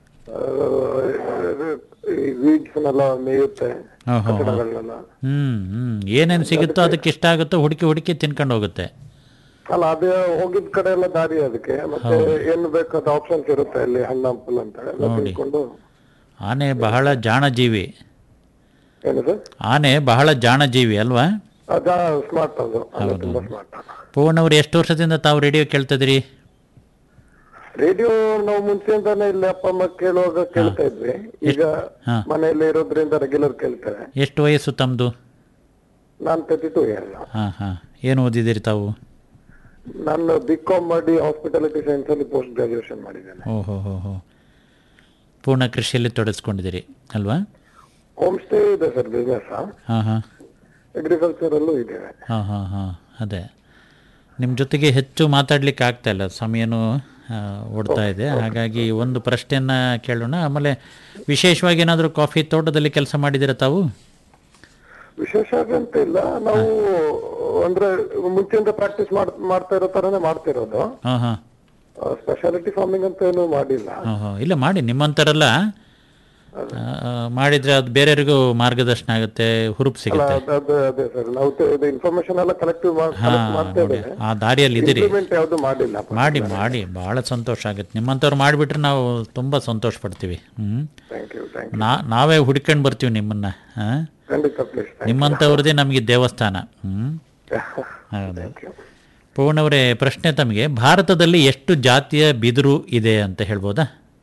ವೀಡ್ಸ್ನೆಲ್ಲ ಮೇಯುತ್ತೆ ಓಹೋ ಕಟ್ಟಡಗಳನ್ನೆಲ್ಲ ಹ್ಞೂ ಹ್ಞೂ ಏನೇನು ಸಿಗುತ್ತೋ ಅದಕ್ಕೆ ಇಷ್ಟ ಆಗುತ್ತೋ ಹುಡುಕಿ ಹುಡುಕಿ ತಿನ್ಕೊಂಡು ಹೋಗುತ್ತೆ ಅಲ್ಲ ಅದೇ ಹೋಗಿದ್ ಕಡೆ ಎಲ್ಲ ದಾರಿ ಅದಕ್ಕೆ ಮತ್ತೆ ಏನು ಬೇಕಾದ ಆಪ್ಷನ್ಸ್ ಇರುತ್ತೆ ಅಲ್ಲಿ ಹಣ್ಣು ಹಂಪಲು ಅಂತ ಎಲ್ಲ ತಿಳ್ಕೊಂಡು ಆನೆ ಬಹಳ ಜಾಣ ಜೀವಿ ಏನು ಸರ್ ಆನೆ ಬಹಳ ಜಾಣ ಜೀವಿ ಅಲ್ವಾ ಅದ ಸ್ಮಾರ್ಟ್ ಅದು ಅದು ತುಂಬಾ ಸ್ಮಾರ್ಟ್ ಪೂರ್ಣವ್ರು ಎಷ್ಟು ವರ್ಷದಿಂದ ತಾವು ರೇಡಿಯೋ ಕೇಳ್ತಿದ್ರಿ ರೇಡಿಯೋ ನಾವು ಮುಂಚೆಯಿಂದಾನೆ ಇಲ್ಲಿ ಅಪ್ಪ ಅಮ್ಮ ಕೇಳುವಾಗ ಕೇಳ್ತಾ ಇದ್ವಿ ಈಗ ಹಾ. ಮನೆಯಲ್ಲಿ ಇರೋದ್ರಿಂದ ರೆಗ್ಯುಲರ್ ಕೇಳ್ತಾರೆ ಎಷ್ಟು ವಯಸ್ಸು ತಮ್ಮದು ನಾನ್ ತರ್ಟಿ ಟೂ ಇಯರ್ಸ್ ಹಾಂ ಹಾಂ ಏನು ಓದಿದ್ದೀರಿ ತಾವು ನಾನು ಬಿ ಕಾಮ್ ಮಾಡಿ ಹಾಸ್ಪಿಟಾಲಿಟಿ ಸೈನ್ಸ್ ಅಲ್ಲಿ ಪೋಸ್ಟ್ ಗ್ರಾಜುಯೇಷನ್ ಮಾಡಿದ್ದೇನೆ ಓಹೋ ಹೋ ಹೋ ಪೂರ್ಣ ಕೃಷಿಯಲ್ಲಿ ತೊಡಗಿಸ್ಕೊಂಡಿದ್ದೀರಿ ಅಲ್ವಾ ಹೋಮ್ ಸ್ಟೇ ಇದೆ ಸರ್ ಬಿಸ್ನೆಸ್ ಹಾಂ ಹಾಂ ಅಗ್ರಿಕಲ್ಚರ್ ಅಲ್ಲೂ ಇದ್ದೇವೆ ಹಾಂ ಹಾಂ ಹಾಂ ಅದೇ ನಿಮ್ಮ ಜೊತೆಗೆ ಹೆಚ್ಚು ಮಾತಾಡ್ಲಿಕ್ಕೆ ಆಗ್ತಾ ಇಲ್ಲ ಸಮಯನೂ ಆ, ಓಡ್ತಾ ಇದೆ ಹಾಗಾಗಿ ಒಂದು ಪ್ರಶ್ನೆಯನ್ನು ಕೇಳೋಣ ಆಮೇಲೆ ವಿಶೇಷವಾಗಿ ಏನಾದರೂ ಕಾಫಿ ತೋಟದಲ್ಲಿ ಕೆಲಸ ಮಾಡಿದ್ದೀರಾ ತಾವು ವಿಶೇಷ ಅಂತ ಇಲ್ಲ ನಾವು ಅಂದ್ರೆ ಮುಂಚೆಯಿಂದ ಪ್ರಾಕ್ಟೀಸ್ ಮಾಡ್ತಾ ಇರೋ ತರನೇ ಮಾಡ್ತಿರೋದು ಹಾಂ ಹಾಂ ಸ್ಪೆಷಾಲಿಟಿ ಫಾರ್ಮಿಂಗ್ ಅಂತ ಏನು ಮಾಡಿಲ್ಲ ಹಾಂ ಹಾಂ ಇಲ್ಲ ಮಾಡಿ ನಿಮ್ಮಂಥರೆಲ್ಲ ಆ, ಮಾಡಿದರೆ ಅದು ಬೇರೆಯವರಿಗೂ ಮಾರ್ಗದರ್ಶನ ಆಗುತ್ತೆ ಹುರುಪು ಅಲ್ಲ ಸಿಗುತ್ತೆ ಅದ್- ಅದ್- ಅದೇ ಸರ್ ನಾವು ಇನ್ಫಾರ್ಮೇಶನ್ ಎಲ್ಲ ಕಲೆಕ್ಟಿವ್ ಹಾಂ ಮಾಡ್ತಾ ನೋಡಿ ಇದ್ದೇವೆ ಆ ದಾರಿಯಲ್ಲಿ ಇದ್ದೀರಿ ಇಂಪ್ಲಿಮೆಂಟ್ ಯಾವ್ದು ಮಾಡಿಲ್ಲ ಮಾಡಿ ಮಾಡಿ ಭಾಳ ಸಂತೋಷ ಆಗುತ್ತೆ ನಿಮ್ಮಂಥವ್ರು ಮಾಡಿಬಿಟ್ರೆ ನಾವು ತುಂಬ ಸಂತೋಷ ಪಡ್ತೀವಿ ಹ್ಞೂ ಥ್ಯಾಂಕ್ ಯು ಥ್ಯಾಂಕ್ ನಾ ನಾವೇ ಹುಡ್ಕೊಂಡು ಬರ್ತೀವಿ ನಿಮ್ಮನ್ನು ಹಾಂ ಖಂಡಿತ ಪ್ಲೀಸ್ ನಿಮ್ಮಂಥವ್ರದ್ದೇ ನಮಗೆ ದೇವಸ್ಥಾನ ಹ್ಞೂ ಹೌದು ಥ್ಯಾಂಕ್ ಯು ಪೂರ್ಣವರೇ ಪ್ರಶ್ನೆ ತಮಗೆ ಭಾರತದಲ್ಲಿ ಎಷ್ಟು ಜಾತಿಯ ಬಿದಿರು ಇದೆ ಅಂತ ಹೇಳ್ಬೋದಾ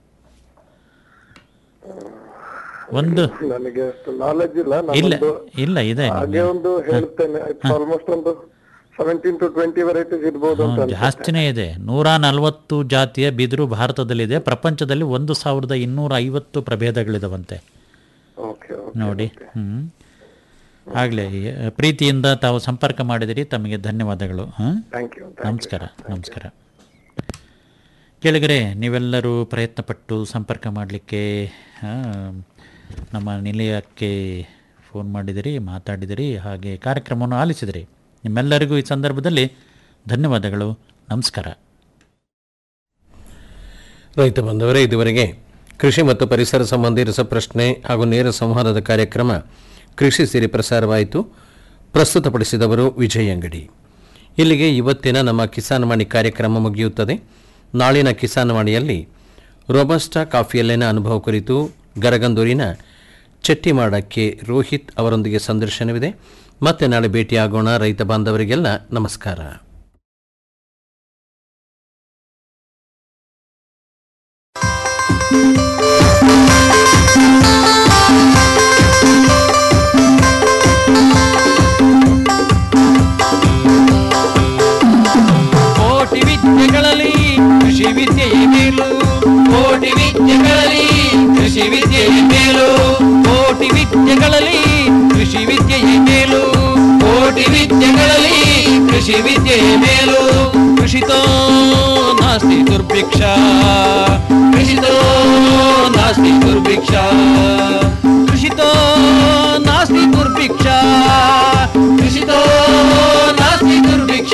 ಒಂದು ನನಗೆ ಅಷ್ಟು ನಾಲೆಜ್ ಇಲ್ಲ ಇಲ್ಲ ನಾನೊಂದು ಇಲ್ಲ ಇದೆ ಹಾಗೆ ಒಂದು ಹೇಳ್ತೇನೆ ಆಲ್ಮೋಸ್ಟ್ ಒಂದು ಸೆವೆಂಟೀನ್ ಟು ಟ್ವೆಂಟಿ ವೆರೈಟೀಸ್ ಇರ್ಬೋದು ಅಂತ ಅನ್ಸುತ್ತೆ. ಜಾಸ್ತಿನೇ ಇದೆ ನೂರ ನಲವತ್ತು ಜಾತಿಯ ಬಿದಿರು ಭಾರತದಲ್ಲಿದೆ ಪ್ರಪಂಚದಲ್ಲಿ ಒಂದು ಸಾವಿರದ ಇನ್ನೂರ ಐವತ್ತು ಪ್ರಭೇದಗಳಿದಾವಂತೆ ಓಕೆ ಓಕೆ ನೋಡಿ ಹ್ಞೂ ಆಗಲೇ ಪ್ರೀತಿಯಿಂದ ತಾವು ಸಂಪರ್ಕ ಮಾಡಿದಿರಿ ತಮಗೆ ಧನ್ಯವಾದಗಳು ಹಾಂ ಥ್ಯಾಂಕ್ ಯು ನಮಸ್ಕಾರ ನಮಸ್ಕಾರ ಕೇಳಿಗರೆ ನೀವೆಲ್ಲರೂ ಪ್ರಯತ್ನಪಟ್ಟು ಸಂಪರ್ಕ ಮಾಡಲಿಕ್ಕೆ ನಮ್ಮ ನಿಲಯಕ್ಕೆ ಫೋನ್ ಮಾಡಿದಿರಿ ಮಾತಾಡಿದಿರಿ ಹಾಗೆ ಕಾರ್ಯಕ್ರಮವನ್ನು ಆಲಿಸಿದಿರಿ ನಿಮ್ಮೆಲ್ಲರಿಗೂ ಈ ಸಂದರ್ಭದಲ್ಲಿ ಧನ್ಯವಾದಗಳು ನಮಸ್ಕಾರ ರೈತ ಬಂದವರೇ ಇದುವರೆಗೆ ಕೃಷಿ ಮತ್ತು ಪರಿಸರ ಸಂಬಂಧಿ ರಸಪ್ರಶ್ನೆ ಹಾಗೂ ನೇರ ಸಂವಾದದ ಕಾರ್ಯಕ್ರಮ ಕೃಷಿ ಸಿರಿ ಪ್ರಸಾರವಾಯಿತು ಪ್ರಸ್ತುತಪಡಿಸಿದವರು ವಿಜಯ್ ಅಂಗಡಿ ಇಲ್ಲಿಗೆ ಇವತ್ತಿನ ನಮ್ಮ ಕಿಸಾನ್ ವಾಣಿ ಕಾರ್ಯಕ್ರಮ ಮುಗಿಯುತ್ತದೆ ನಾಳಿನ ಕಿಸಾನ್ ವಾಣಿಯಲ್ಲಿ ರೋಬಸ್ಟಾ ಕಾಫಿಯಲ್ಲಿನ ಅನುಭವ ಕುರಿತು ಗರಗಂದೂರಿನ ಚೆಟ್ಟಿಮಾಡಕ್ಕೆ ರೋಹಿತ್ ಅವರೊಂದಿಗೆ ಸಂದರ್ಶನವಿದೆ ಮತ್ತೆ ನಾಳೆ ಭೇಟಿಯಾಗೋಣ ರೈತ ಬಾಂಧವರಿಗೆಲ್ಲ ನಮಸ್ಕಾರ ಕೋಟಿ ವಿದ್ಯೆಗಳಲ್ಲಿ ಕೃಷಿ ವಿದ್ಯೆಯೇ ಮೇಲು ಕೋಟಿ ವಿದ್ಯೆಗಳಲ್ಲಿ ಕೃಷಿ ವಿದ್ಯೆಯೇ ಮೇಲು ಕೋಟಿ ವಿದ್ಯೆಗಳಲ್ಲಿ ಕೃಷಿ ವಿದ್ಯೆಯೇ ಮೇಲು ಕೃಷಿತೋ ನಾಸ್ತಿ ದುರ್ಭಿಕ್ಷ ಕೃಷಿತೋ ನಾಸ್ತಿ ದುರ್ಭಿಕ್ಷ ಕೃಷಿತೋ ನಾಸ್ತಿ ದುರ್ಭಿಕ್ಷ ಕೃಷಿತೋ ನಾಸ್ತಿ ದುರ್ಭಿಕ್ಷ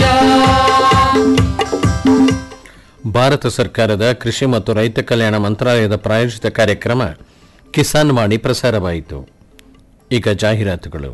ಭಾರತ ಸರ್ಕಾರದ ಕೃಷಿ ಮತ್ತು ರೈತ ಕಲ್ಯಾಣ ಮಂತ್ರಾಲಯದ ಪ್ರಾಯೋಜಿತ ಕಾರ್ಯಕ್ರಮ ಕಿಸಾನ್ ವಾಣಿ ಪ್ರಸಾರವಾಯಿತು ಈಗ ಜಾಹೀರಾತುಗಳು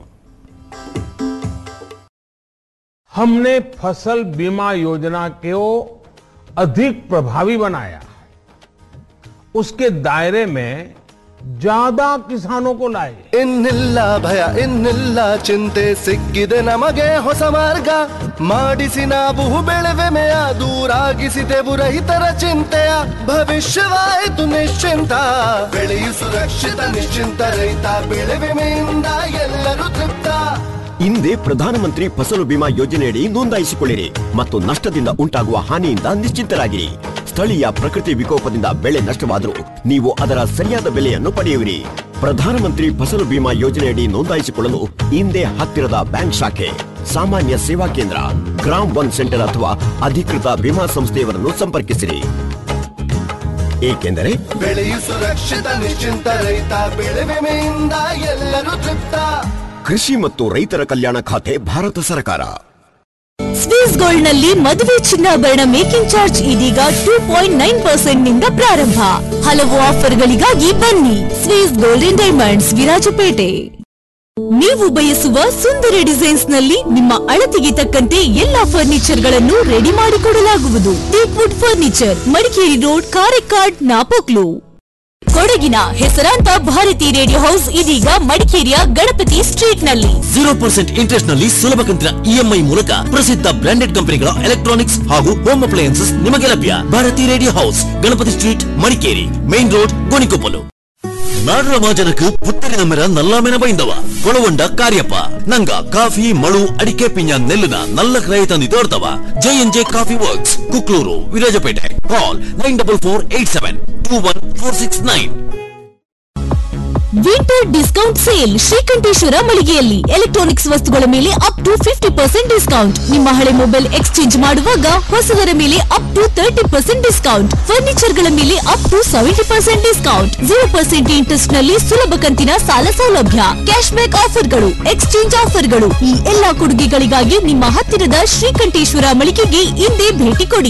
हमने फसल बीमा योजना को अधिक प्रभावी बनाया उसके दायरे में ज्यादा किसानों को लाए ಇನ್ನಿಲ್ಲ ಭಯ ಇನ್ನಿಲ್ಲ ಚಿಂತೆ ಸಿಕ್ಕಿದೆ ನಮಗೆ ಹೊಸ ಮಾರ್ಗ ಮಾಡಿಸಿ ನಾವು ಬೆಳೆವೆಮೆಯ ದೂರಾಗಿಸಿದೆವು ರೈತರ ಚಿಂತೆಯ ಭವಿಷ್ಯವಾಯಿತು ನಿಶ್ಚಿಂತ ಬೆಳೆಯು ಸುರಕ್ಷಿತ ನಿಶ್ಚಿಂತ ರೈತ ಬೆಳೆ ವಿಮೆಯಿಂದ ಎಲ್ಲರೂ ತೃಪ್ತ ಹಿಂದೆ ಪ್ರಧಾನಮಂತ್ರಿ ಫಸಲು ಬಿಮಾ ಯೋಜನೆಯಡಿ ನೋಂದಾಯಿಸಿಕೊಳ್ಳಿರಿ ಮತ್ತು ನಷ್ಟದಿಂದ ಉಂಟಾಗುವ ಹಾನಿಯಿಂದ ನಿಶ್ಚಿಂತರಾಗಿರಿ ಸ್ಥಳೀಯ ಪ್ರಕೃತಿ ವಿಕೋಪದಿಂದ ಬೆಳೆ ನಷ್ಟವಾದರೂ ನೀವು ಅದರ ಸರಿಯಾದ ಬೆಲೆಯನ್ನು ಪಡೆಯುವಿರಿ ಪ್ರಧಾನಮಂತ್ರಿ ಫಸಲು ಬಿಮಾ ಯೋಜನೆಯಡಿ ನೋಂದಾಯಿಸಿಕೊಳ್ಳಲು ಹಿಂದೆ ಹತ್ತಿರದ ಬ್ಯಾಂಕ್ ಶಾಖೆ ಸಾಮಾನ್ಯ ಸೇವಾ ಕೇಂದ್ರ ಗ್ರಾಮ್ ಒನ್ ಸೆಂಟರ್ ಅಥವಾ ಅಧಿಕೃತ ವಿಮಾ ಸಂಸ್ಥೆಯವರನ್ನು ಸಂಪರ್ಕಿಸಿರಿ ಏಕೆಂದರೆ ಬೆಳೆಯು ಸುರಕ್ಷಿತ ನಿಶ್ಚಿಂತ ರೈತ ಬೆಳೆ ವಿಮೆಯಿಂದ ಎಲ್ಲರೂ ತೃಪ್ತ ಕೃಷಿ ಮತ್ತು ರೈತರ ಕಲ್ಯಾಣ ಖಾತೆ ಭಾರತ ಸರ್ಕಾರ ಸ್ವಿಸ್ ಗೋಲ್ಡ್ ನಲ್ಲಿ ಮದುವೆ ಚಿನ್ನಾಭರಣ ಮೇಕಿಂಗ್ ಚಾರ್ಜ್ ಇದೀಗ ಟೂ ಪಾಯಿಂಟ್ ನೈನ್ ಪರ್ಸೆಂಟ್ ನಿಂದ ಪ್ರಾರಂಭ ಹಲವು ಆಫರ್ಗಳಿಗಾಗಿ ಬನ್ನಿ Swiss gold and diamonds Virajpet ನೀವು ಬಯಸುವ ಸುಂದರ ಡಿಸೈನ್ಸ್ ನಲ್ಲಿ ನಿಮ್ಮ ಅಳತೆಗೆ ತಕ್ಕಂತೆ ಎಲ್ಲಾ ಫರ್ನಿಚರ್ ಗಳನ್ನು ರೆಡಿ ಮಾಡಿಕೊಡಲಾಗುವುದು teakwood furniture Madikeri road Karekkad Napoklu ಕೊಡಗಿನ ಹೆಸರಾಂತ ಭಾರತಿ ರೇಡಿಯೋ ಹೌಸ್ ಇದೀಗ ಮಡಿಕೇರಿಯ ಗಣಪತಿ ಸ್ಟ್ರೀಟ್ ನಲ್ಲಿ ಜೀರೋ ಪರ್ಸೆಂಟ್ ಇಂಟ್ರೆಸ್ಟ್ ನಲ್ಲಿ ಸುಲಭ ಕಂತಿನ ಇಎಂಐ ಮೂಲಕ ಪ್ರಸಿದ್ಧ ಬ್ರಾಂಡೆಡ್ ಕಂಪನಿಗಳ ಎಲೆಕ್ಟ್ರಾನಿಕ್ಸ್ ಹಾಗೂ ಹೋಮ್ ಅಪ್ಲಯನ್ಸಸ್ ನಿಮಗೆ ಲಭ್ಯ Bharati radio house Ganapati street Madikeri main road Gonikoppalu ನಾಡರ ಮಾಜನకు పుత్తెన మెర నల్లామెన బైందవ కొడవండ కార్యప్ప ನಂಗ ಕಾಫಿ ಮಳು ಅಡಿಕೆ ಪಿಂಜ ನೆಲ್ಲಿನ ನಲ್ಲ ಕ್ರಯ ತಂದಿ ತೋರ್ತವ J N J coffee works Kukluru Virajpet call nine double four eight seven two one four six nine winter discount sale Srikanteshwara ಮಳಿಗೆಯಲ್ಲಿ ಎಲೆಕ್ಟ್ರಾನಿಕ್ಸ್ ವಸ್ತುಗಳ ಮೇಲೆ up to fifty percent discount ನಿಮ್ಮ ಹಳೆ ಮೊಬೈಲ್ ಎಕ್ಸ್ಚೇಂಜ್ ಮಾಡುವಾಗ ಹೊಸದರ ಮೇಲೆ up to thirty percent discount furniture ಗಳ ಮೇಲೆ up to seventy percent discount zero percent interest ನಲ್ಲಿ ಸುಲಭ ಕಂತಿನ ಸಾಲ ಸೌಲಭ್ಯ ಕ್ಯಾಶ್ ಬ್ಯಾಕ್ ಆಫರ್ಗಳು ಎಕ್ಸ್ಚೇಂಜ್ ಆಫರ್ಗಳು ಈ ಎಲ್ಲಾ ಕೊಡುಗೆಗಳಿಗಾಗಿ ನಿಮ್ಮ ಹತ್ತಿರದ ಶ್ರೀಕಂಠೇಶ್ವರ ಮಳಿಗೆಗೆ ಇಂದೇ ಭೇಟಿ ಕೊಡಿ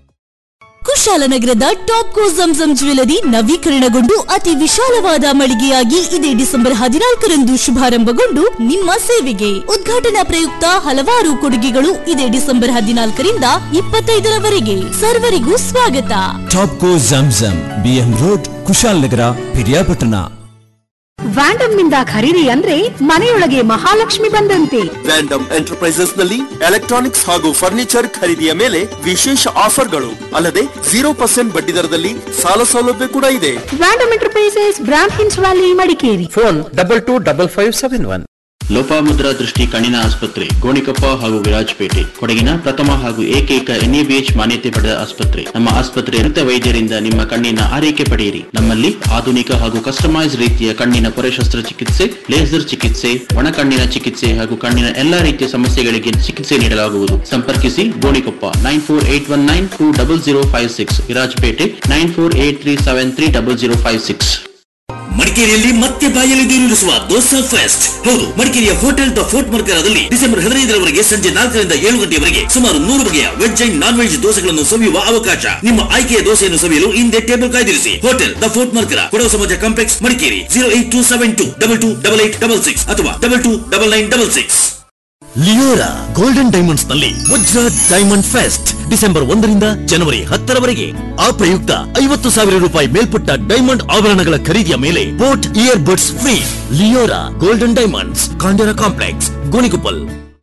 ಕುಶಾಲನಗರದ ಟಾಪ್ ಕೋ ಜಂಜಂ ಜ್ಯುವೆಲರಿ ನವೀಕರಣಗೊಂಡು ಅತಿ ವಿಶಾಲವಾದ ಮಳಿಗೆಯಾಗಿ ಇದೇ ಡಿಸೆಂಬರ್ ಹದಿನಾಲ್ಕರಂದು ಶುಭಾರಂಭಗೊಂಡು ನಿಮ್ಮ ಸೇವೆಗೆ ಉದ್ಘಾಟನಾ ಪ್ರಯುಕ್ತ ಹಲವಾರು ಕೊಡುಗೆಗಳು ಇದೇ ಡಿಸೆಂಬರ್ ಹದಿನಾಲ್ಕರಿಂದ ಇಪ್ಪತ್ತೈದರವರೆಗೆ ಸರ್ವರಿಗೂ ಸ್ವಾಗತ ಟಾಪ್ ಕೋ ಜಂಜಂ ಬಿಎಂ ರೋಡ್ ಕುಶಾಲ್ ನಗರ ಪಿರಿಯಾಪಟ್ಟಣ ವ್ಯಾಂಡಮ್ ನಿಂದ ಖರೀದಿ ಅಂದ್ರೆ ಮನೆಯೊಳಗೆ ಮಹಾಲಕ್ಷ್ಮಿ ಬಂದಂತೆ ವ್ಯಾಂಡಮ್ ಎಂಟರ್ಪ್ರೈಸಸ್ ನಲ್ಲಿ ಎಲೆಕ್ಟ್ರಾನಿಕ್ಸ್ ಹಾಗೂ ಫರ್ನಿಚರ್ ಖರೀದಿಯ ಮೇಲೆ ವಿಶೇಷ ಆಫರ್ಗಳು ಅಲ್ಲದೆ ಜೀರೋ ಪರ್ಸೆಂಟ್ ಬಡ್ಡಿ ದರದಲ್ಲಿ ಸಾಲ ಸೌಲಭ್ಯ ಕೂಡ ಇದೆ ವ್ಯಾಂಡಮ್ ಎಂಟರ್ಪ್ರೈಸಸ್ ಬ್ರಾಂಡ್ ಹಿನ್ಸ್ valley Madikeri phone double two double five seven one Lopamudra ದೃಷ್ಟಿ ಕಣ್ಣಿನ ಆಸ್ಪತ್ರೆ ಗೋಣಿಕೊಪ್ಪ ಹಾಗೂ ವಿರಾಜಪೇಟೆ ಕೊಡಗಿನ ಪ್ರಥಮ ಹಾಗೂ ಏಕೈಕ ಎನ್ಎಬಿಎಚ್ ಮಾನ್ಯತೆ ಪಡೆದ ಆಸ್ಪತ್ರೆ ನಮ್ಮ ಆಸ್ಪತ್ರೆ ನುರಿತ ವೈದ್ಯರಿಂದ ನಿಮ್ಮ ಕಣ್ಣಿನ ಆರೈಕೆ ಪಡೆಯಿರಿ ನಮ್ಮಲ್ಲಿ ಆಧುನಿಕ ಹಾಗೂ ಕಸ್ಟಮೈಸ್ ರೀತಿಯ ಕಣ್ಣಿನ ಪೊರೆ ಶಸ್ತ್ರಚಿಕಿತ್ಸೆ ಲೇಸರ್ ಚಿಕಿತ್ಸೆ ಒಣ ಕಣ್ಣಿನ ಚಿಕಿತ್ಸೆ ಹಾಗೂ ಕಣ್ಣಿನ ಎಲ್ಲಾ ರೀತಿಯ ಸಮಸ್ಯೆಗಳಿಗೆ ಚಿಕಿತ್ಸೆ ನೀಡಲಾಗುವುದು ಸಂಪರ್ಕಿಸಿ Gonikoppa nine four eight one nine two double zero five six Virajpet nine four eight three seven three double zero five six ಮಡಿಕೇರಿಯಲ್ಲಿ ಮತ್ತೆ ಬಾಯಲ್ಲಿ ನೀರಿಳಿಸುವ ದೋಸಾ ಫೆಸ್ಟ್ ಹೌದು ಮಡಿಕೇರಿಯ ಹೋಟೆಲ್ ದ ಫೋರ್ಟ್ ಮರ್ಕರದಲ್ಲಿ ಡಿಸೆಂಬರ್ ಹದಿನೈದರವರೆಗೆ ಸಂಜೆ ನಾಲ್ಕರಿಂದ ಏಳು ಗಂಟೆಯವರೆಗೆ ಸುಮಾರು ನೂರು ಬಗೆಯ ವೆಜ್ ಅಂಡ್ ನಾನ್ ವೆಜ್ ದೋಸೆಗಳನ್ನು ಸವಿಯುವ ಅವಕಾಶ ನಿಮ್ಮ ಆಯ್ಕೆಯ ದೋಸೆಯನ್ನು ಸವಿಯಲು ಹಿಂದೆ ಟೇಬಲ್ ಕಾಯ್ದಿರಿಸಿ hotel the fort Mercara Kodava Samaja complex Madikeri zero eight two seven two double two double eight double six ಅಥವಾ double two double nine double six Leora golden diamonds ನಲ್ಲಿ ವಜ್ರ ಡೈಮಂಡ್ ಫೆಸ್ಟ್ ಡಿಸೆಂಬರ್ ಒಂದರಿಂದ ಜನವರಿ ಹತ್ತರವರೆಗೆ ಆ ಪ್ರಯುಕ್ತ ಐವತ್ತು ಸಾವಿರ ರೂಪಾಯಿ ಮೇಲ್ಪಟ್ಟ ಡೈಮಂಡ್ ಆಭರಣಗಳ ಖರೀದಿಯ ಮೇಲೆ boat earbuds free Leora golden diamonds Kandara complex Gonikoppal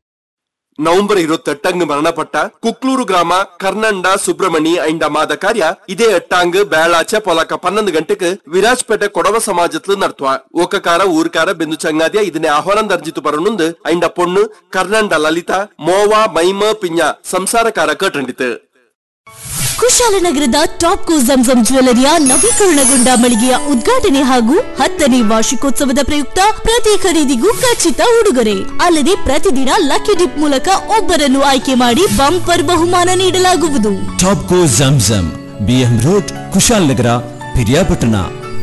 November ഇരുപത്തെട്ടങ്ങ് മരണപ്പെട്ട കുക്ലൂരു ഗ്രാമ കർണണ്ട സുബ്രഹ്മണി അയിന്റെ മാത ಕಾರ್ಯ ಇದೇ ಎಟ್ಟಾಂಗ್ ಬೇಳಾಚೆ ಪೊಲಕ ಪನ್ನೊಂದು ಗಂಟೆಗೆ ವಿರಾಜ್ಪೇಟೆ ಕೊಡವ ಸಮಾಜತ್ಲು ನಡ್ತುವ ಓಕಕಾರ ಊರ್ಕಾರ ಬೆಂದು ಚಂಗಾದಿಯ ಇದನ್ನೇ ಆಹ್ವಾನ ದರ್ಜಿತು ಬರನುಂದು ಅయింಡ ಪೊಣ್ಣು ಕರ್ಣಂಡ ಲಲಿತಾ ಮೋವಾ ಮೈಮ ಪಿಂಜ ಸಂಸಾರಕಾರ ಕಟ್ಟಂಡಿತು ಕುಶಾಲನಗರದ ಟಾಪ್ ಕೋ ಜಂಜಂ ಜ್ಯುವೆಲರಿಯ ನವೀಕರಣಗೊಂಡ ಮಳಿಗೆಯ ಉದ್ಘಾಟನೆ ಹಾಗೂ ಹತ್ತನೇ ವಾರ್ಷಿಕೋತ್ಸವದ ಪ್ರಯುಕ್ತ ಪ್ರತಿ ಖರೀದಿಗೂ ಖಚಿತ ಉಡುಗೊರೆ ಅಲ್ಲದೆ ಪ್ರತಿದಿನ ಲಕ್ಕಿ ಡಿಪ್ ಮೂಲಕ ಒಬ್ಬರನ್ನು ಆಯ್ಕೆ ಮಾಡಿ ಬಂಪರ್ ಬಹುಮಾನ ನೀಡಲಾಗುವುದು ಟಾಪ್ ಕೋ ಜಂಜಂ ಬಿಎಂ ರೋಡ್ ಕುಶಾಲನಗರ ಪಿರಿಯಾಪಟ್ಟಣ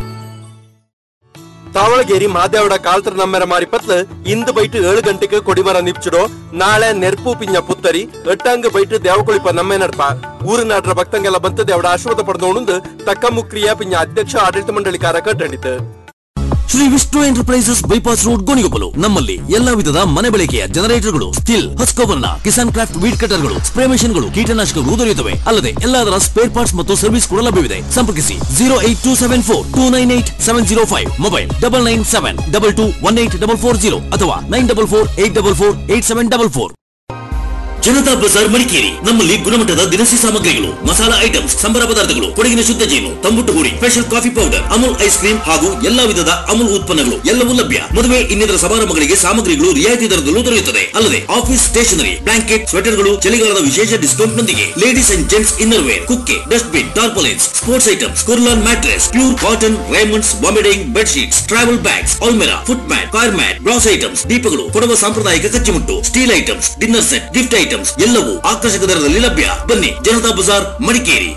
ತಾವಳಗೇರಿ ಮಾದೇವಡ ಕಾಲ್ತರ ನಮ್ಮೆರ ಮಾರಿ ಪತ್ಲ ಇಂದು ಬೈಟ್ ಏಳು ಗಂಟೆಗೆ ಕೊಡಿಮರ ನಿಪ್ಚಿಡೋ ನಾಳೆ ನೆರ್ಪು ಪಿಂಜ ಪುತ್ತರಿ ಎಟ್ಟಂಗ ಬೈಟ್ ದೇವಕೊಳಿಪ ನಮ್ಮೆ ನಡ್ಪ ಊರು ನಾಡ್ರ ಭಕ್ತಂಗೆಲ್ಲ ಬಂತ ದೇವಡ ಆಶೀರ್ವಾದ ಪಡೆದೋಣಂದು ತಕ್ಕ ಮುಕ್ರಿಯ ಪಿಂಜ ಅಧ್ಯಕ್ಷ ಆಡಳಿತ ಮಂಡಳಿ ಕಾರ ಕಟ್ಟಂಡಿತು Shri Vishnu enterprises bypass road Gonigoppalu ನಮ್ಮಲ್ಲಿ ಎಲ್ಲಾ ವಿಧದ ಮನೆ ಬಳಕೆಯ ಜನರೇಟರ್ಗಳು Stihl Husqvarna Kisan craft weed ಕಟರ್ಗಳು ಸ್ಪ್ರೇ ಮೆಷಿನ್ಗಳು ಕೀಟನಾಶಕಗಳು ದೊರೆಯುತ್ತವೆ ಅಲ್ಲದೆ ಎಲ್ಲದರ ಸ್ಪೇರ್ ಪಾರ್ಟ್ಸ್ ಮತ್ತು ಸರ್ವಿಸ್ ಕೂಡ ಲಭ್ಯವಿದೆ ಸಂಪರ್ಕಿಸಿ zero eight two seven four two nine eight seven zero five mobile double nine seven double two one eight double four zero ಅಥವಾ nine double four eight double four eight seven double four Janata Bazaar Madikeri ನಮ್ಮಲ್ಲಿ ಗುಣಮಟ್ಟದ ದಿನಸಿ ಸಾಮಗ್ರಿಗಳು masala items ಸಂಬರ ಪದಾರ್ಥಗಳು ಕೊಡಗಿನ ಶುದ್ಧ ಜೇನು ತಂಬುಟ್ಟು ಹುಡಿ special coffee powder Amul ice cream ಹಾಗೂ ಎಲ್ಲಾ ವಿಧದ ಅಮೂಲ್ ಉತ್ಪನ್ನಗಳು ಎಲ್ಲವೂ ಲಭ್ಯ ಮದುವೆ ಇನ್ನಿತರ ಸಮಾರಂಭಗಳಿಗೆ ಸಾಮಗ್ರಿಗಳು ರಿಯಾಯಿತಿ ದರದಲ್ಲೂ ದೊರೆಯುತ್ತದೆ ಅಲ್ಲದೆ ಆಫೀಸ್ ಸ್ಟೇಷನರಿ ಬ್ಲಾಂಕೆಟ್ ಸ್ವೆಟರ್ಗಳು ಚಳಿಗಾಲದ ವಿಶೇಷ ಡಿಸ್ಕೌಂಟ್ ನೊಂದಿಗೆ ladies and gents inner wear ಕುಕ್ಕೆ dustbin tarpaulins sports items Kurlon mattress pure cotton Raymonds Bombay Dyeing bed sheets travel bags ಆಲ್ಮೆರಾ foot mat car mat glass items ದೀಪಗಳು ಕೊಡವ ಸಾಂಪ್ರದಾಯಿಕ ಕಚ್ಚಿಮುಟ್ಟು steel items dinner set gift items ಎಲ್ಲವೂ ಆಕರ್ಷಕ ದರದಲ್ಲಿ ಲಭ್ಯ ಬನ್ನಿ ಜನತಾ ಬಜಾರ್ ಮಡಿಕೇರಿ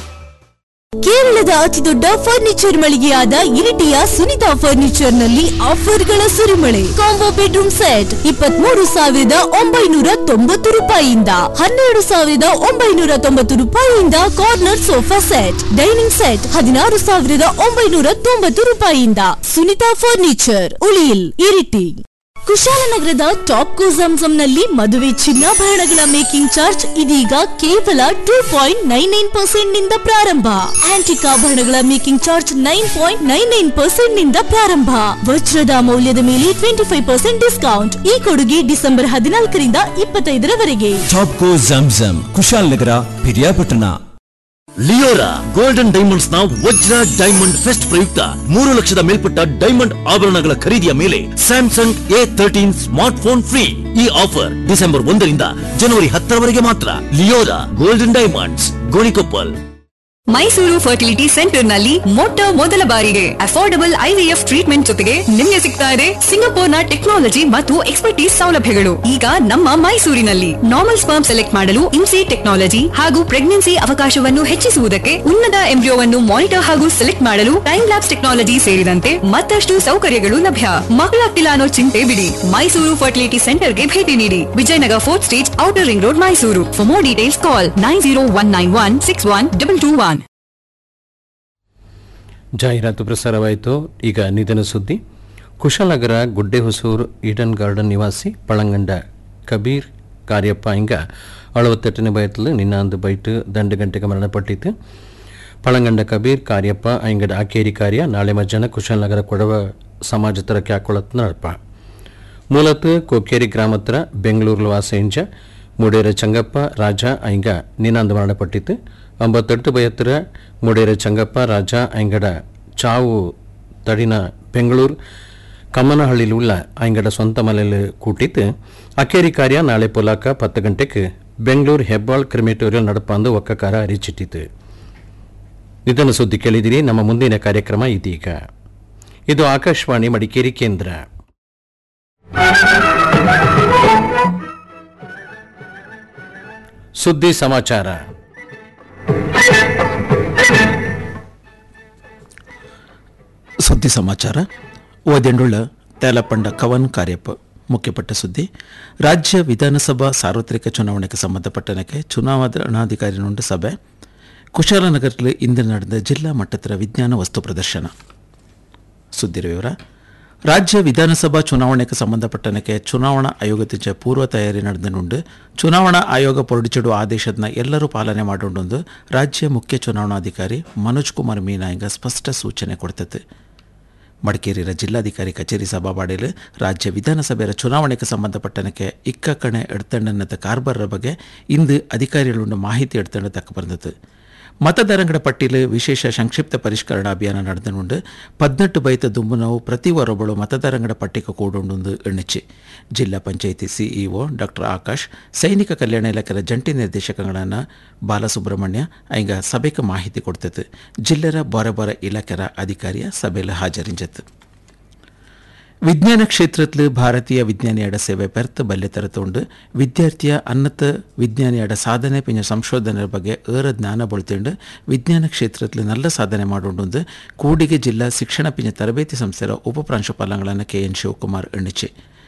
ಕೇರಳದ ಅತಿದೊಡ್ಡ ಫರ್ನಿಚರ್ ಮಳಿಗೆಯಾದ ಇರಿಟಿಯ ಸುನಿತಾ ಫರ್ನಿಚರ್ ನಲ್ಲಿ ಆಫರ್ಗಳ ಸುರಿಮಳೆ ಕಾಂಬೋ ಬೆಡ್ರೂಮ್ ಸೆಟ್ ಇಪ್ಪತ್ಮೂರು ಸಾವಿರದ ಒಂಬೈನೂರ ತೊಂಬತ್ತು ರೂಪಾಯಿಯಿಂದ ಹನ್ನೆರಡು ಸಾವಿರದ ಒಂಬೈನೂರ ತೊಂಬತ್ತು ರೂಪಾಯಿಯಿಂದ corner sofa set dining set ಹದಿನಾರು ಸಾವಿರದ ಒಂಬೈನೂರ ತೊಂಬತ್ತು ರೂಪಾಯಿಯಿಂದ ಸುನಿತಾ ಫರ್ನಿಚರ್ ಉಳಿಯಿಲ್ ಇರಿಟಿ ಕುಶಾಲನಗರದ ಟಾಪ್ ಕೋ ನಲ್ಲಿ ಮದುವೆ ಚಿನ್ನಾಭರಣಗಳ ಮೇಕಿಂಗ್ ಚಾರ್ಜ್ ಇದೀಗ ಕೇವಲ two point nine nine percent ನಿಂದ ಪ್ರಾರಂಭ ಆಂಟಿಕ್ ಆಭರಣಗಳ making charge nine point nine nine percent ನಿಂದ ಪ್ರಾರಂಭ ವಜ್ರದ ಮೌಲ್ಯದ ಮೇಲೆ ಟ್ವೆಂಟಿ ಫೈವ್ ಪರ್ಸೆಂಟ್ ಡಿಸ್ಕೌಂಟ್ ಈ ಕೊಡುಗೆ ಡಿಸೆಂಬರ್ ಹದಿನಾಲ್ಕರಿಂದ ಇಪ್ಪತ್ತೈದರವರೆಗೆ ಟಾಪ್ ಕೋ Zamzam Kushalnagar Periyapatna Leora golden diamonds ನ ವಜ್ರ ಡೈಮಂಡ್ ಫೆಸ್ಟ್ ಪ್ರಯುಕ್ತ ಮೂರು ಲಕ್ಷದ ಮೇಲ್ಪಟ್ಟ ಡೈಮಂಡ್ ಆಭರಣಗಳ ಖರೀದಿಯ ಮೇಲೆ Samsung A thirteen smart phone free ಈ ಆಫರ್ ಡಿಸೆಂಬರ್ ಒಂದರಿಂದ ಜನವರಿ ಹತ್ತರವರೆಗೆ ಮಾತ್ರ Leora golden diamonds Gonikoppal Mysuru fertility centre ನಲ್ಲಿ ಮೊಟ್ಟ ಮೊದಲ ಬಾರಿಗೆ ಅಫೋರ್ಡಬಲ್ ಐವಿಎಫ್ ಟ್ರೀಟ್ಮೆಂಟ್ ಜೊತೆಗೆ ನಿಮಗೆ ಸಿಗ್ತಾ ಇದೆ ಸಿಂಗಪೂರ್ನ ಟೆಕ್ನಾಲಜಿ ಮತ್ತು ಎಕ್ಸ್ಪರ್ಟೀಸ್ ಸೌಲಭ್ಯಗಳು ಈಗ ನಮ್ಮ ಮೈಸೂರಿನಲ್ಲಿ ನಾರ್ಮಲ್ ಸ್ಪರ್ಮ್ ಸೆಲೆಕ್ಟ್ ಮಾಡಲು ಇನ್ಸಿ ಟೆಕ್ನಾಲಜಿ ಹಾಗೂ ಪ್ರೆಗ್ನೆನ್ಸಿ ಅವಕಾಶವನ್ನು ಹೆಚ್ಚಿಸುವುದಕ್ಕೆ ಉನ್ನತ ಎಂಬ್ರಿಯೋವನ್ನು ಮಾನಿಟರ್ ಹಾಗೂ ಸೆಲೆಕ್ಟ್ ಮಾಡಲು ಟೈಮ್ ಲ್ಯಾಬ್ಸ್ ಟೆಕ್ನಾಲಜಿ ಸೇರಿದಂತೆ ಮತ್ತಷ್ಟು ಸೌಕರ್ಯಗಳು ಲಭ್ಯ ಮಕ್ಕಳಾಗ್ತಿಲ್ಲ ಅನ್ನೋ ಚಿಂತೆ ಬಿಡಿ ಮೈಸೂರು ಫರ್ಟಿಲಿಟಿ ಸೆಂಟರ್ಗೆ ಭೇಟಿ ನೀಡಿ Vijayanagar fourth street outer ring road Mysuru for more details call nine zero one nine one six one double two one ಜಾಹೀರಾತು ಪ್ರಸಾರವಾಯಿತು ಈಗ ನಿಧನ ಸುದ್ದಿ ಕುಶಾಲನಗರ ಗುಡ್ಡೆಹೊಸೂರು ಈಡನ್ ಗಾರ್ಡನ್ ನಿವಾಸಿ ಪಳಂಗಂಡ ಕಬೀರ್ ಕಾರ್ಯಪ್ಪ ಹಿಂಗ ಅಳವತ್ತೆಟ್ಟನೇ ಬಯತಲು ನಿನ್ನಾಂದು ಬೈಟ್ ದಂಡು ಗಂಟೆಗೆ ಮರಣಪಟ್ಟಿತು ಪಳಂಗಂಡ ಕಬೀರ್ ಕಾರ್ಯಪ್ಪ ಐಂಗಡ ಆಕೇರಿ ಕಾರ್ಯ ನಾಳೆ ಮಧ್ಯಾಹ್ನ ಕುಶಾಲನಗರ ಕೊಡವ ಸಮಾಜ ತರಕ್ಕೆ ಹಾಕೊಳ್ಳತ್ ನಡಪ ಮೂಲತಃ ಕೊಕ್ಕೇರಿ ಗ್ರಾಮತ್ರ ಬೆಂಗಳೂರು ವಾಸೆಂಜ ಮುಡೇರ ಚಂಗಪ್ಪ ರಾಜ ಐಂಗ ನಿನ್ನಾಂದು ಮರಣಪಟ್ಟಿತು ಅಂಬತ್ತೆಟ್ಟು ಬಯತ್ತರ ಮುಡೇರ ಚಂಗಪ್ಪ ರಾಜ ಐಂಗಡ ಚಾವು ತಡಿನ ಬೆಂಗಳೂರು ಕಮ್ಮನಹಳ್ಳಿಲಿ ಉಳ್ಳ ಐಂಗಡ ಸ್ವಂತ ಮನೆಯಲ್ಲಿ ಕೂಟಿತ್ತು ಅಕೇರಿ ಕಾರ್ಯ ನಾಳೆ ಪೊಲಾಕ ಪತ್ತು ಗಂಟೆಗೆ ಬೆಂಗಳೂರು ಹೆಬ್ಬಾಳ್ ಕ್ರಿಮೇಟೋರಿಯಲ್ ನಡಪಂದು ಒಕ್ಕಕಾರ ಅರಿಚಿಟ್ಟಿತು ನಿಧನ ಸುದ್ದಿ ಕೇಳಿದಿರಿ ನಮ್ಮ ಮುಂದಿನ ಕಾರ್ಯಕ್ರಮ ಇದೀಗ ಇದು ಆಕಾಶವಾಣಿ ಮಡಿಕೇರಿ ಕೇಂದ್ರ ಸುದ್ದಿ ಸಮಾಚಾರ ಸುದ್ದಿ ಸಮಾಚಾರ ಓದೆಂಡುಳ್ಳ ತೇಲಪಂಡ ಕವನ್ ಕಾರ್ಯಪ್ಪ ಮುಖ್ಯಪಟ್ಟ ಸುದ್ದಿ ರಾಜ್ಯ ವಿಧಾನಸಭಾ ಸಾರ್ವತ್ರಿಕ ಚುನಾವಣೆಗೆ ಸಂಬಂಧಪಟ್ಟನಕ್ಕೆ ಚುನಾವಣಾಧಿಕಾರಿ ನುಂಡು ಸಭೆ ಕುಶಾಲನಗರದಲ್ಲಿ ಇಂದು ನಡೆದ ಜಿಲ್ಲಾ ಮಟ್ಟದ ವಿಜ್ಞಾನ ವಸ್ತು ಪ್ರದರ್ಶನ ಸುದ್ದಿರ ವಿವರ ರಾಜ್ಯ ವಿಧಾನಸಭಾ ಚುನಾವಣೆಗೆ ಸಂಬಂಧಪಟ್ಟನಕ್ಕೆ ಚುನಾವಣಾ ಆಯೋಗದಿಂದ ಪೂರ್ವ ತಯಾರಿ ನಡೆದನುಂಡು ಚುನಾವಣಾ ಆಯೋಗ ಹೊರಡಿಸಿಡುವ ಆದೇಶದ ಎಲ್ಲರೂ ಪಾಲನೆ ಮಾಡೋಂಡು ರಾಜ್ಯ ಮುಖ್ಯ ಚುನಾವಣಾಧಿಕಾರಿ ಮನೋಜ್ ಕುಮಾರ್ ಮೀನಾಯಿಂಗ ಸ್ಪಷ್ಟ ಸೂಚನೆ ಕೊಡ್ತದೆ ಮಡಿಕೇರಿಯ ಜಿಲ್ಲಾಧಿಕಾರಿ ಕಚೇರಿ ಸಭಾವಾಡಿಲು ರಾಜ್ಯ ವಿಧಾನಸಭೆಯ ಚುನಾವಣೆಗೆ ಸಂಬಂಧಪಟ್ಟನಕ್ಕೆ ಇಕ್ಕ ಕಣೆ ಎಡ್ತಂಡನದ ಕಾರ್ಬಾರ ಬಗ್ಗೆ ಇಂದು ಅಧಿಕಾರಿകളുಂಡು ಮಾಹಿತಿ ಎಡ್ತಂಡು ತಕ್ಕ ಬಂದದ್ದು ಮತದಾರಗಳ ಪಟ್ಟಿಲು ವಿಶೇಷ ಸಂಕ್ಷಿಪ್ತ ಪರಿಷ್ಕರಣಾ ಅಭಿಯಾನ ನಡೆದನುಂಡು ಪದ್ನೆಟ್ಟು ಬೈತ ದುಂಬುನವು ಪ್ರತಿ ಒರೊಬ್ಬಳು ಮತದಾರಗಳ ಪಟ್ಟಿಗೆ ಕೂಡುಂಡು ಎಣ್ಣಿಚ್ಚಿ ಜಿಲ್ಲಾ ಪಂಚಾಯಿತಿ ಸಿಇಒ ಡಾಕ್ಟರ್ ಆಕಾಶ್ ಸೈನಿಕ ಕಲ್ಯಾಣ ಇಲಾಖೆಯ ಜಂಟಿ ನಿರ್ದೇಶಕಗಳನ್ನ ಬಾಲಸುಬ್ರಹ್ಮಣ್ಯ ಐಂಗ ಸಭೆಗೆ ಮಾಹಿತಿ ಕೊಡ್ತದೆ ಜಿಲ್ಲೆರ ಬಾರೆ ಬಾರೆ ಇಲಾಖೆರ ಅಧಿಕಾರಿಯ ಸಭೆಯಲ್ಲಿ ಹಾಜರಿಂಜತ್ತು ವಿಜ್ಞಾನ ಕ್ಷೇತ್ರത്തിൽ ಭಾರತೀಯ ವಿಜ್ಞಾನಿಯಡ ಸೇವೆ ಪೆರ್ತ್ ಬಲ್ಲೆ ತರತೊಂಡು ವಿದ್ಯಾರ್ಥಿಯ ಅನ್ನತ ವಿಜ್ಞಾನಿಯಡ ಸಾಧನೆ ಪಿಂಜ ಸಂಶೋಧನೆ ಬಗ್ಗೆ ಏರ ಜ್ಞಾನ ಬೊಳ್ತೊಂಡು ವಿಜ್ಞಾನ ಕ್ಷೇತ್ರത്തിൽ നല്ല ಸಾಧನೆ ಮಾಡುಂಡು ಕೂಡಿಗೆ ಜಿಲ್ಲಾ ಶಿಕ್ಷಣ ಪಿಂಜ ತರಬೇತಿ ಸಂಸ್ಥೆಯ ಉಪ ಪ್ರಾಂಶುಪಾಲಗಳನ್ನು ಕೆ ಎನ್ ಶಿವಕುಮಾರ್ ಎಣ್ಣಿಚೆ